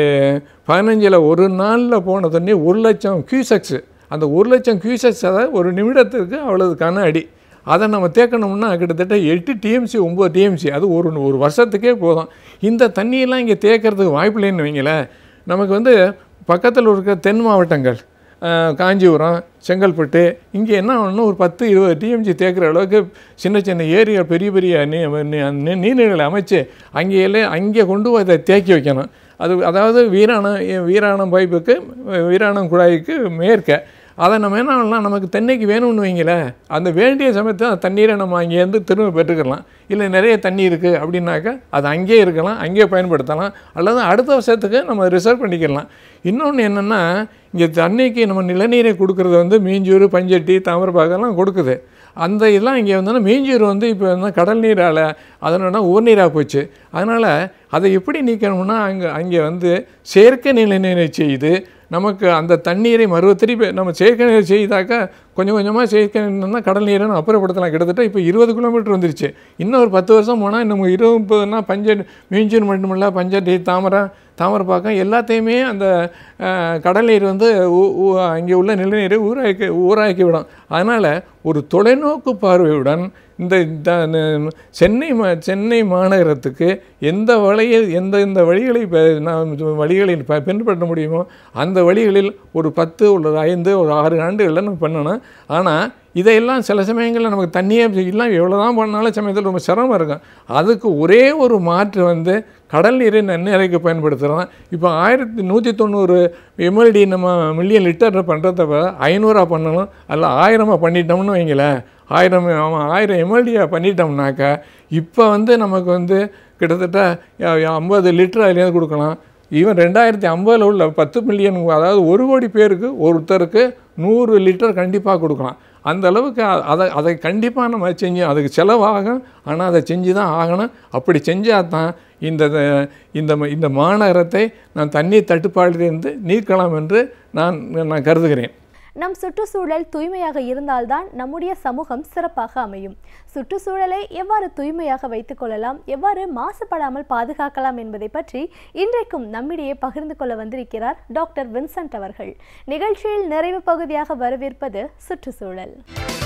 [SPEAKER 7] பதினஞ்சில் ஒரு நாளில் போன தண்ணி ஒரு லட்சம் கியூசெக்ஸு அந்த ஒரு லட்சம் கியூசெக்ஸ் அதாவது ஒரு நிமிடத்துக்கு அவ்வளவு கன அடி அதை நம்ம தேக்கணும்னா கிட்டத்தட்ட எட்டு டிஎம்சி ஒம்பது டிஎம்சி அது ஒரு ஒரு வருஷத்துக்கே போதும் இந்த தண்ணியெல்லாம் இங்கே தேக்கிறதுக்கு வாய்ப்பு இல்லைன்னு வைங்களேன் நமக்கு வந்து பக்கத்தில் இருக்க தென் மாவட்டங்கள் அஹ், காஞ்சிபுரம் செங்கல்பட்டு இங்கே என்ன ஆகணும் ஒரு பத்து இருபது டிஎம்ஜி தேக்கிற அளவுக்கு சின்ன சின்ன ஏரியா பெரிய பெரிய நீ நீ- நீ- நீர்நிலைகளை அமைச்சு அங்கே எல்லாம் அங்கே கொண்டு போய் அதை தேக்கி வைக்கணும் அது அதாவது வீராணம் வீராணம் பைப்புக்கு வீராணம் குழாய்க்கு மேற்க அதை நம்ம என்ன பண்ணலாம் நமக்கு தென்னைக்கு வேணும்னு வைங்களேன் அந்த வேண்டிய சமயத்தில் அந்த தண்ணீரை நம்ம அங்கேருந்து திரும்ப பெற்றுக்கலாம் இல்லை நிறைய தண்ணி இருக்குது அப்படின்னாக்கா அது அங்கேயே இருக்கலாம் அங்கேயே பயன்படுத்தலாம் அல்லது அடுத்த வருஷத்துக்கு நம்ம ரிசர்வ் பண்ணிக்கலாம் இன்னொன்று என்னென்னா இங்கே தண்ணிக்கு நம்ம நிலநீரை கொடுக்குறது வந்து மீஞ்சூர் பஞ்சட்டி தாமிரபாகெல்லாம் கொடுக்குது அந்த இதெல்லாம் இங்கே வந்தோன்னா மீஞ்சூர் வந்து இப்போ வந்து கடல் நீரால் அதனால உவர்நீராக போச்சு அதனால் அதை எப்படி நீக்கணும்னா அங்கே அங்கே வந்து செயற்கை நிலநீரை செய்து நமக்கு அந்த தண்ணீரை மறுவ திருப்பி நம்ம செயற்கை நீர் செய்தாக்கா கொஞ்சம் கொஞ்சமாக செயற்கை நீர்னா கடல் நீரை நம்ம அப்புறப்படுத்தலாம் கிட்டத்தட்ட இப்போ இருபது கிலோமீட்டர் வந்துருச்சு இன்னும் ஒரு பத்து வருஷம் போனால் இன்னும் இருபது முப்பதுனா பஞ்ச மீஞ்சூர் மட்டுமில்ல பஞ்சட்டி தாமரை தாமரைப்பாக்கம் எல்லாத்தையுமே அந்த அஹ், கடல் நீர் வந்து ஊ- ஊ- அங்கே உள்ள நிலநீரை ஊராக்கி ஊராக்கி விடும் அதனால் ஒரு தொலைநோக்கு பார்வையுடன் இந்த இந்த ந- சென்னை மா சென்னை மாநகரத்துக்கு எந்த வழியில் எந்த இந்த வழிகளை ப- நாம் வழிகளில் ப- பின்பற்ற முடியுமோ அந்த வழிகளில் ஒரு பத்து ஒரு ஐந்து ஒரு ஆறு ஆண்டுகளில் நம்ம பண்ணணும் ஆனால் இதையெல்லாம் சில சமயங்களில் நமக்கு தண்ணியே எல்லாம் எவ்வளோ தான் பண்ணாலும் சமயத்தில் ரொம்ப சிரமம் இருக்கும் அதுக்கு ஒரே ஒரு மாற்று வந்து கடல் நீரை நன்னீரைக்கு பயன்படுத்துகிறோம் இப்போ ஆயிரத்தி நூற்றி தொண்ணூறு எம்எல்டி நம்ம மில்லியன் லிட்டர் பண்ணுறத ஐநூறுரூவா பண்ணணும் அல்ல ஆயிரமாக பண்ணிட்டோம்னு வைங்களேன் ஆயிரம் ஆமாம் ஆயிரம் எம்எல்டியாக பண்ணிட்டோம்னாக்கா இப்போ வந்து நமக்கு வந்து கிட்டத்தட்ட ஐம்பது லிட்டர் அதுலேருந்து கொடுக்கலாம் ஈவன் ரெண்டாயிரத்தி ஐம்பதில் உள்ள பத்து மில்லியன் அதாவது ஒரு கோடி பேருக்கு ஒருத்தருக்கு நூறு லிட்டர் கண்டிப்பாக கொடுக்கலாம் அந்த அளவுக்கு அ- அதை அதை கண்டிப்பாக நம்ம செஞ்சு அதுக்கு செலவாகும் ஆனால் அதை செஞ்சு தான் ஆகணும் அப்படி செஞ்சால் தான் இந்த இந்த ம- இந்த மாநகரத்தை நான் தண்ணீர் தட்டுப்பாட்டிலிருந்து நீக்கலாம் என்று நான் நான் கருதுகிறேன்
[SPEAKER 1] நம் சுற்றுச்சூழல் தூய்மையாக இருந்தால்தான் நம்முடைய சமூகம் சிறப்பாக அமையும் சுற்றுச்சூழலை எவ்வாறு தூய்மையாக வைத்துக் கொள்ளலாம் எவ்வாறு மாசுபடாமல் பாதுகாக்கலாம் என்பதை பற்றி இன்றைக்கும் நம்மிடையே பகிர்ந்து கொள்ள வந்திருக்கிறார் டாக்டர் வின்சென்ட் அவர்கள் நிகழ்ச்சியில் நிறைவு பகுதியாக வரவேற்பது சுற்றுச்சூழல்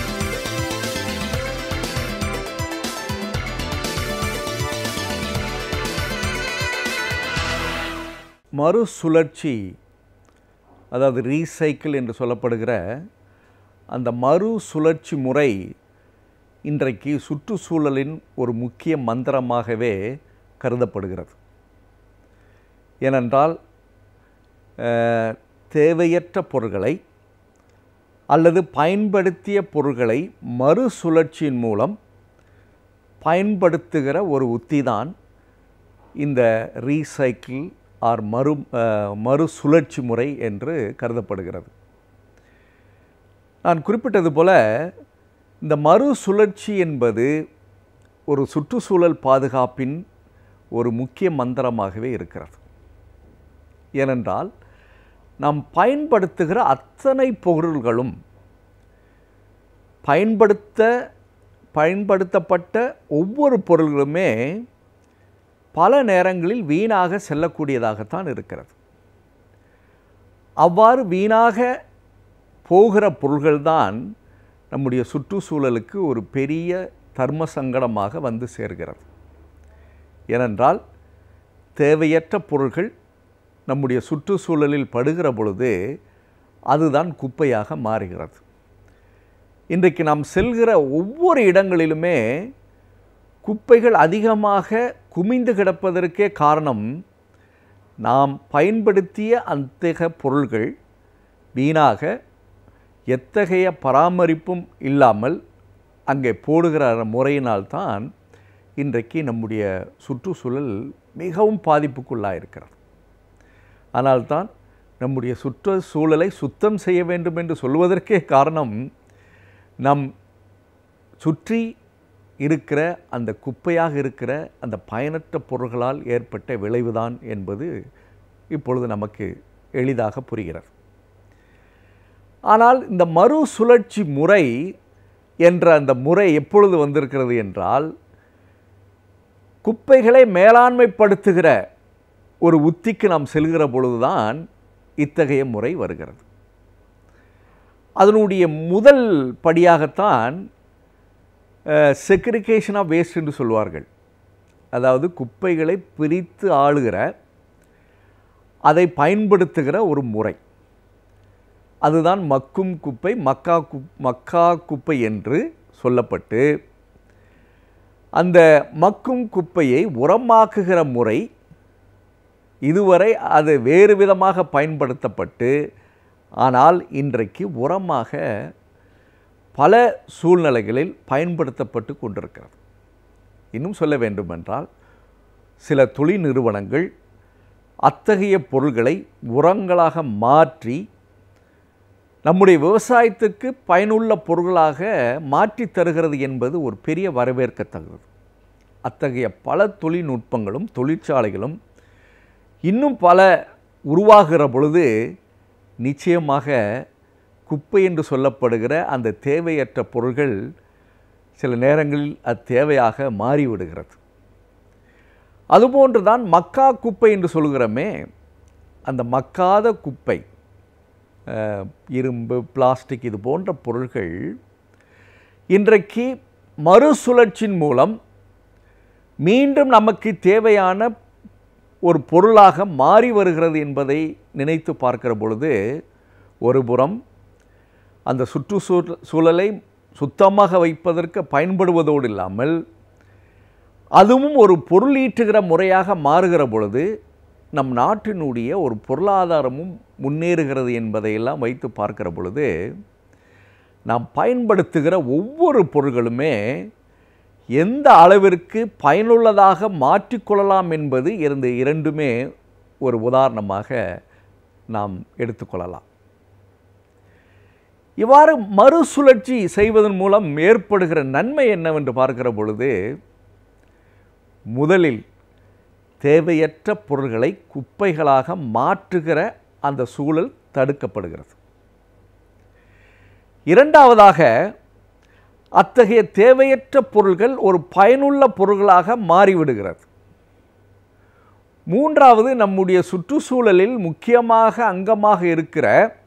[SPEAKER 8] மறுசுழற்சி அதாவது ரீசைக்கிள் என்று சொல்லப்படுகிற அந்த மறுசுழற்சி முறை இன்றைக்கு சுற்றுச்சூழலின் ஒரு முக்கிய மந்திரமாகவே கருதப்படுகிறது ஏனென்றால் அஹ், தேவையற்ற பொருட்களை அல்லது பயன்படுத்திய பொருட்களை மறுசுழற்சியின் மூலம் பயன்படுத்துகிற ஒரு உத்திதான் இந்த ரீசைக்கிள் ஆர் மறு அஹ், மறுசுழற்சி முறை என்று கருதப்படுகிறது நான் குறிப்பிட்டது போல இந்த மறுசுழற்சி என்பது ஒரு சுற்றுச்சூழல் பாதுகாப்பின் ஒரு முக்கிய மந்திரமாகவே இருக்கிறது ஏனென்றால் நாம் பயன்படுத்துகிற அத்தனை பொருள்களும் பயன்படுத்த பயன்படுத்தப்பட்ட ஒவ்வொரு பொருள்களுமே பல நேரங்களில் வீணாக செல்லக்கூடியதாகத்தான் இருக்கிறது அவ்வாறு வீணாக போகிற பொருள்கள்தான் நம்முடைய சுற்றுச்சூழலுக்கு ஒரு பெரிய தர்ம சங்கடமாக வந்து சேர்கிறது ஏனென்றால் தேவையற்ற பொருள்கள் நம்முடைய சுற்றுச்சூழலில் படுகிற பொழுது அதுதான் குப்பையாக மாறுகிறது இன்றைக்கு நாம் செல்கிற ஒவ்வொரு இடங்களிலுமே குப்பைகள் அதிகமாக குமிந்து கிடப்பதற்கே காரணம் நாம் பயன்படுத்திய அத்தகைய பொருள்கள் வீணாக எத்தகைய பராமரிப்பும் இல்லாமல் அங்கே போடுகிற முறையினால்தான் இன்றைக்கு நம்முடைய சுற்றுச்சூழல் மிகவும் பாதிப்புக்குள்ளாக இருக்கிறது ஆனால்தான் நம்முடைய சுற்றுச்சூழலை சுத்தம் செய்ய வேண்டும் என்று சொல்வதற்கே காரணம் நம் சுற்றி இருக்கிற அந்த குப்பையாக இருக்கிற அந்த பயனற்ற பொருள்களால் ஏற்பட்ட விளைவுதான் என்பது இப்பொழுது நமக்கு எளிதாக புரிகிறது ஆனால் இந்த மறுசுழற்சி முறை என்ற அந்த முறை எப்பொழுது வந்திருக்கிறது என்றால் குப்பைகளை மேலாண்மைப்படுத்துகிற ஒரு உத்திக்கு நாம் செல்கிற பொழுதுதான் இத்தகைய முறை வருகிறது அதனுடைய முதல் படியாகத்தான் செக்ரிகேஷன் ஆஃப் வேஸ்ட் என்று சொல்வார்கள் அதாவது குப்பைகளை பிரித்து ஆளுகிற அதை பயன்படுத்துகிற ஒரு முறை அதுதான் மக்கும் குப்பை மக்கா குப் மக்கா குப்பை என்று சொல்லப்பட்டு அந்த மக்கும் குப்பையை உரமாக்குகிற முறை இதுவரை அது வேறு விதமாக பயன்படுத்தப்பட்டு ஆனால் இன்றைக்கு உரமாக பல சூழ்நிலைகளில் பயன்படுத்தப்பட்டு கொண்டிருக்கிறது இன்னும் சொல்ல வேண்டுமென்றால் சில தொழில் நிறுவனங்கள் அத்தகைய பொருள்களை உரங்களாக மாற்றி நம்முடைய விவசாயத்துக்கு பயனுள்ள பொருள்களாக மாற்றி தருகிறது என்பது ஒரு பெரிய வரவேற்கத்தக்கது அத்தகைய பல தொழில்நுட்பங்களும் தொழிற்சாலைகளும் இன்னும் பல உருவாகிற பொழுது நிச்சயமாக குப்பை என்று சொல்லப்படுகிற அந்த தேவையற்ற பொருள்கள் சில நேரங்களில் அது தேவையாக மாறிவிடுகிறது அதுபோன்று தான் மக்கா குப்பை என்று சொல்கிறோமே அந்த மக்காத குப்பை அஹ், இரும்பு பிளாஸ்டிக் இது போன்ற பொருள்கள் இன்றைக்கு மறுசுழற்சியின் மூலம் மீண்டும் நமக்கு தேவையான ஒரு பொருளாக மாறி வருகிறது என்பதை நினைத்து பார்க்கிற பொழுது ஒரு புறம் அந்த சுற்றுச்சூழ சூழலை சுத்தமாக வைப்பதற்கு பயன்படுவதோடு இல்லாமல் அதுவும் ஒரு பொருள் ஈட்டுகிற முறையாக மாறுகிற பொழுது நம் நாட்டினுடைய ஒரு பொருளாதாரமும் முன்னேறுகிறது என்பதையெல்லாம் வைத்து பார்க்கிற பொழுது நாம் பயன்படுத்துகிற ஒவ்வொரு பொருள்களுமே எந்த அளவிற்கு பயனுள்ளதாக மாற்றிக்கொள்ளலாம் என்பது இந்த இரண்டுமே ஒரு உதாரணமாக நாம் எடுத்துக்கொள்ளலாம் இவ்வாறு மறுசுழற்சி செய்வதன் மூலம் ஏற்படுகிற நன்மை என்னவென்று பார்க்கிற பொழுது முதலில் தேவையற்ற பொருள்களை குப்பைகளாக மாற்றுகிற அந்த சூழல் தடுக்கப்படுகிறது இரண்டாவதாக அத்தகைய தேவையற்ற பொருள்கள் ஒரு பயனுள்ள பொருள்களாக மாறிவிடுகிறது மூன்றாவது நம்முடைய சுற்றுச்சூழலில் முக்கியமாக அங்கமாக இருக்கிற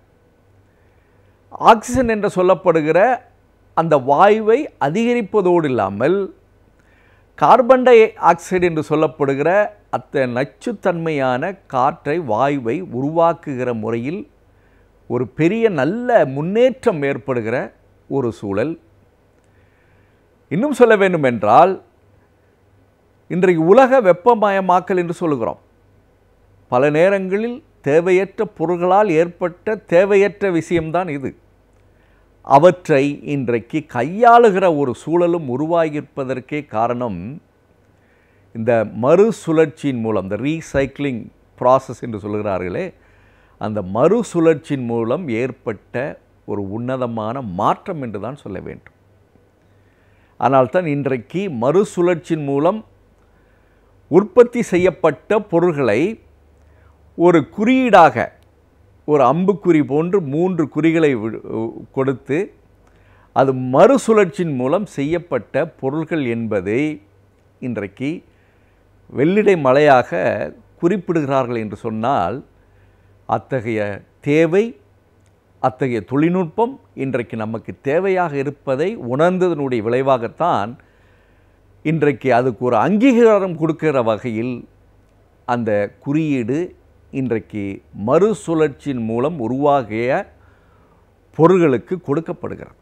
[SPEAKER 8] ஆக்சிஜன் என்று சொல்லப்படுகிற அந்த வாயுவை அதிகரிப்பதோடு இல்லாமல் கார்பன் டை ஆக்சைடு என்று சொல்லப்படுகிற அத்த நச்சுத்தன்மையான காற்றை வாயுவை உருவாக்குகிற முறையில் ஒரு பெரிய நல்ல முன்னேற்றம் ஏற்படுகிற ஒரு சூழல் இன்னும் சொல்ல வேண்டும் என்றால் இன்றைக்கு உலக வெப்பமயமாக்கல் என்று சொல்லுகிறோம் பல நேரங்களில் தேவையற்ற பொருள்களால் ஏற்பட்ட தேவையற்ற விஷயம்தான் இது அவற்றை இன்றைக்கு கையாளுகிற ஒரு சூழலும் உருவாகியிருப்பதற்கே காரணம் இந்த மறுசுழற்சியின் மூலம் இந்த ரீசைக்ளிங் ப்ராசஸ் என்று சொல்கிறார்களே அந்த மறுசுழற்சியின் மூலம் ஏற்பட்ட ஒரு உன்னதமான மாற்றம் என்று தான் சொல்ல வேண்டும் ஆனால்தான் இன்றைக்கு மறுசுழற்சியின் மூலம் உற்பத்தி செய்யப்பட்ட பொருள்களை ஒரு குறியீடாக ஒரு அம்புக்குறி போன்று மூன்று குறிகளை வி- கொடுத்து அது மறுசுழற்சியின் மூலம் செய்யப்பட்ட பொருள்கள் என்பதை இன்றைக்கு வெள்ளிடை மலையாக குறிப்பிடுகிறார்கள் என்று சொன்னால் அத்தகைய தேவை அத்தகைய தொழில்நுட்பம் இன்றைக்கு நமக்கு தேவையாக இருப்பதை உணர்ந்ததனுடைய விளைவாகத்தான் இன்றைக்கு அதுக்கு ஒரு அங்கீகாரம் கொடுக்கிற வகையில் அந்த குறியீடு இன்றைக்கு மறுசுழற்சியின் மூலம் உருவாகிய பொருள்களுக்கு கொடுக்கப்படுகிறது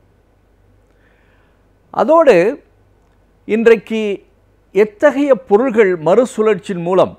[SPEAKER 8] அதோடு இன்றைக்கு எத்தகைய பொருள்கள் மறுசுழற்சியின் மூலம்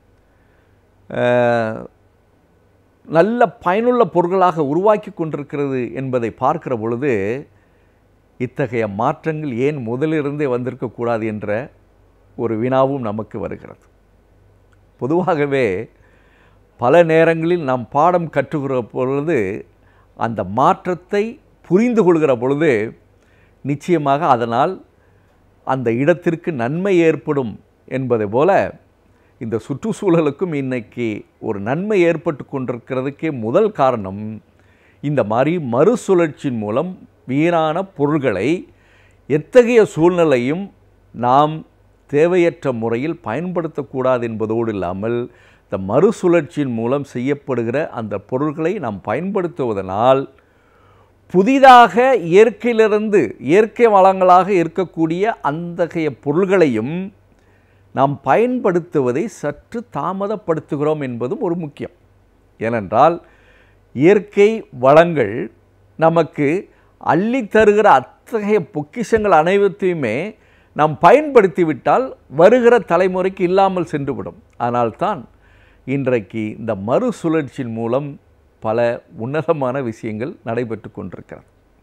[SPEAKER 8] அஹ், நல்ல பயனுள்ள பொருள்களாக உருவாக்கி கொண்டிருக்கிறது என்பதை பார்க்கிற பொழுது இத்தகைய மாற்றங்கள் ஏன் முதலிருந்தே வந்திருக்கக்கூடாது என்ற ஒரு வினாவும் நமக்கு வருகிறது பொதுவாகவே பல நேரங்களில் நாம் பாடம் கற்றுக்கிற பொழுது அந்த மாற்றத்தை புரிந்து கொள்கிற பொழுது நிச்சயமாக அதனால் அந்த இடத்திற்கு நன்மை ஏற்படும் என்பதை போல இந்த சுற்றுச்சூழலுக்கும் இன்னைக்கு ஒரு நன்மை ஏற்பட்டு கொண்டிருக்கிறதுக்கே முதல் காரணம் இந்த மாதிரி மறுசுழற்சியின் மூலம் வீணான பொருள்களை எத்தகைய சூழ்நிலையும் நாம் தேவையற்ற முறையில் பயன்படுத்தக்கூடாது என்பதோடு இல்லாமல் இந்த மறுசுழற்சியின் மூலம் செய்யப்படுகிற அந்த பொருள்களை நாம் பயன்படுத்துவதனால் புதிதாக இயற்கையிலிருந்து இயற்கை வளங்களாக இருக்கக்கூடிய அந்தகைய பொருள்களையும் நாம் பயன்படுத்துவதை சற்று தாமதப்படுத்துகிறோம் என்பதும் ஒரு முக்கியம் ஏனென்றால் இயற்கை வளங்கள் நமக்கு அள்ளி தருகிற அத்தகைய பொக்கிஷங்கள் அனைத்தையுமே நாம் பயன்படுத்திவிட்டால் வருகிற தலைமுறைக்கு இல்லாமல் சென்றுவிடும் ஆனால்தான் இன்றைக்கு இந்த மறுசுழற்சியின் மூலம் பல உன்னதமான விஷயங்கள் நடைபெற்று கொண்டிருக்கிறது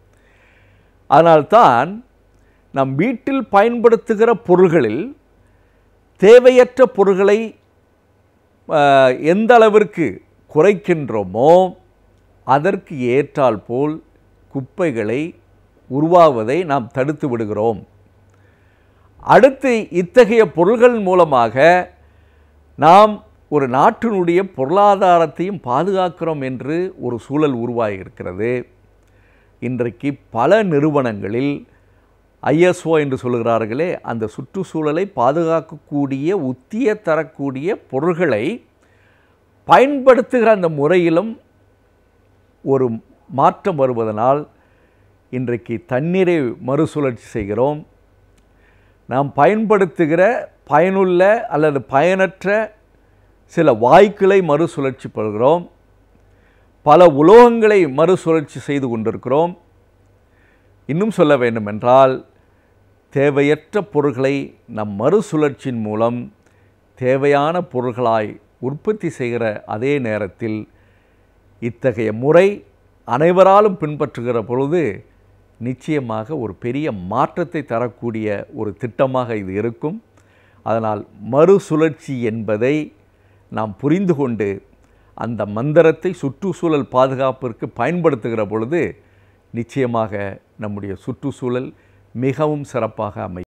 [SPEAKER 8] அதனால்தான் நம் வீட்டில் பயன்படுத்துகிற பொருள்களில் தேவையற்ற பொருள்களை ஆஹ், எந்த அளவிற்கு குறைக்கின்றோமோ அதற்கு ஏற்றால் போல் குப்பைகளை உருவாவதை நாம் தடுத்து விடுகிறோம் அடுத்து இத்தகைய பொருள்கள் மூலமாக நாம் ஒரு நாட்டினுடைய பொருளாதாரத்தையும் பாதுகாக்கிறோம் என்று ஒரு சூழல் உருவாகி இருக்கிறது இன்றைக்கு பல நிறுவனங்களில் ஐஎஸ்ஓ என்று சொல்கிறார்களே அந்த சுற்றுச்சூழலை பாதுகாக்கக்கூடிய உத்திய தரக்கூடிய பொருள்களை பயன்படுத்துகிற அந்த முறையிலும் ஒரு மாற்றம் வருவதனால் இன்றைக்கு தண்ணீரை மறுசுழற்சி செய்கிறோம் நாம் பயன்படுத்துகிற பயனுள்ள அல்லது பயனற்ற சில வாயுக்களை மறுசுழற்சி படுகிறோம் பல உலோகங்களை மறுசுழற்சி செய்து கொண்டிருக்கிறோம் இன்னும் சொல்ல வேண்டுமென்றால் தேவையற்ற பொருள்களை நம் மறுசுழற்சியின் மூலம் தேவையான பொருள்களாய் உற்பத்தி செய்கிற அதே நேரத்தில் இத்தகைய முறை அனைவராலும் பின்பற்றுகிற பொழுது நிச்சயமாக ஒரு பெரிய மாற்றத்தை தரக்கூடிய ஒரு திட்டமாக இது இருக்கும் அதனால் மறுசுழற்சி என்பதை நாம் புரிந்து கொண்டு அந்த மந்திரத்தை சுற்றுச்சூழல் பாதுகாப்பிற்கு பயன்படுத்துகிற பொழுது நிச்சயமாக நம்முடைய சுற்றுச்சூழல் மிகவும் சிறப்பாக அமையும்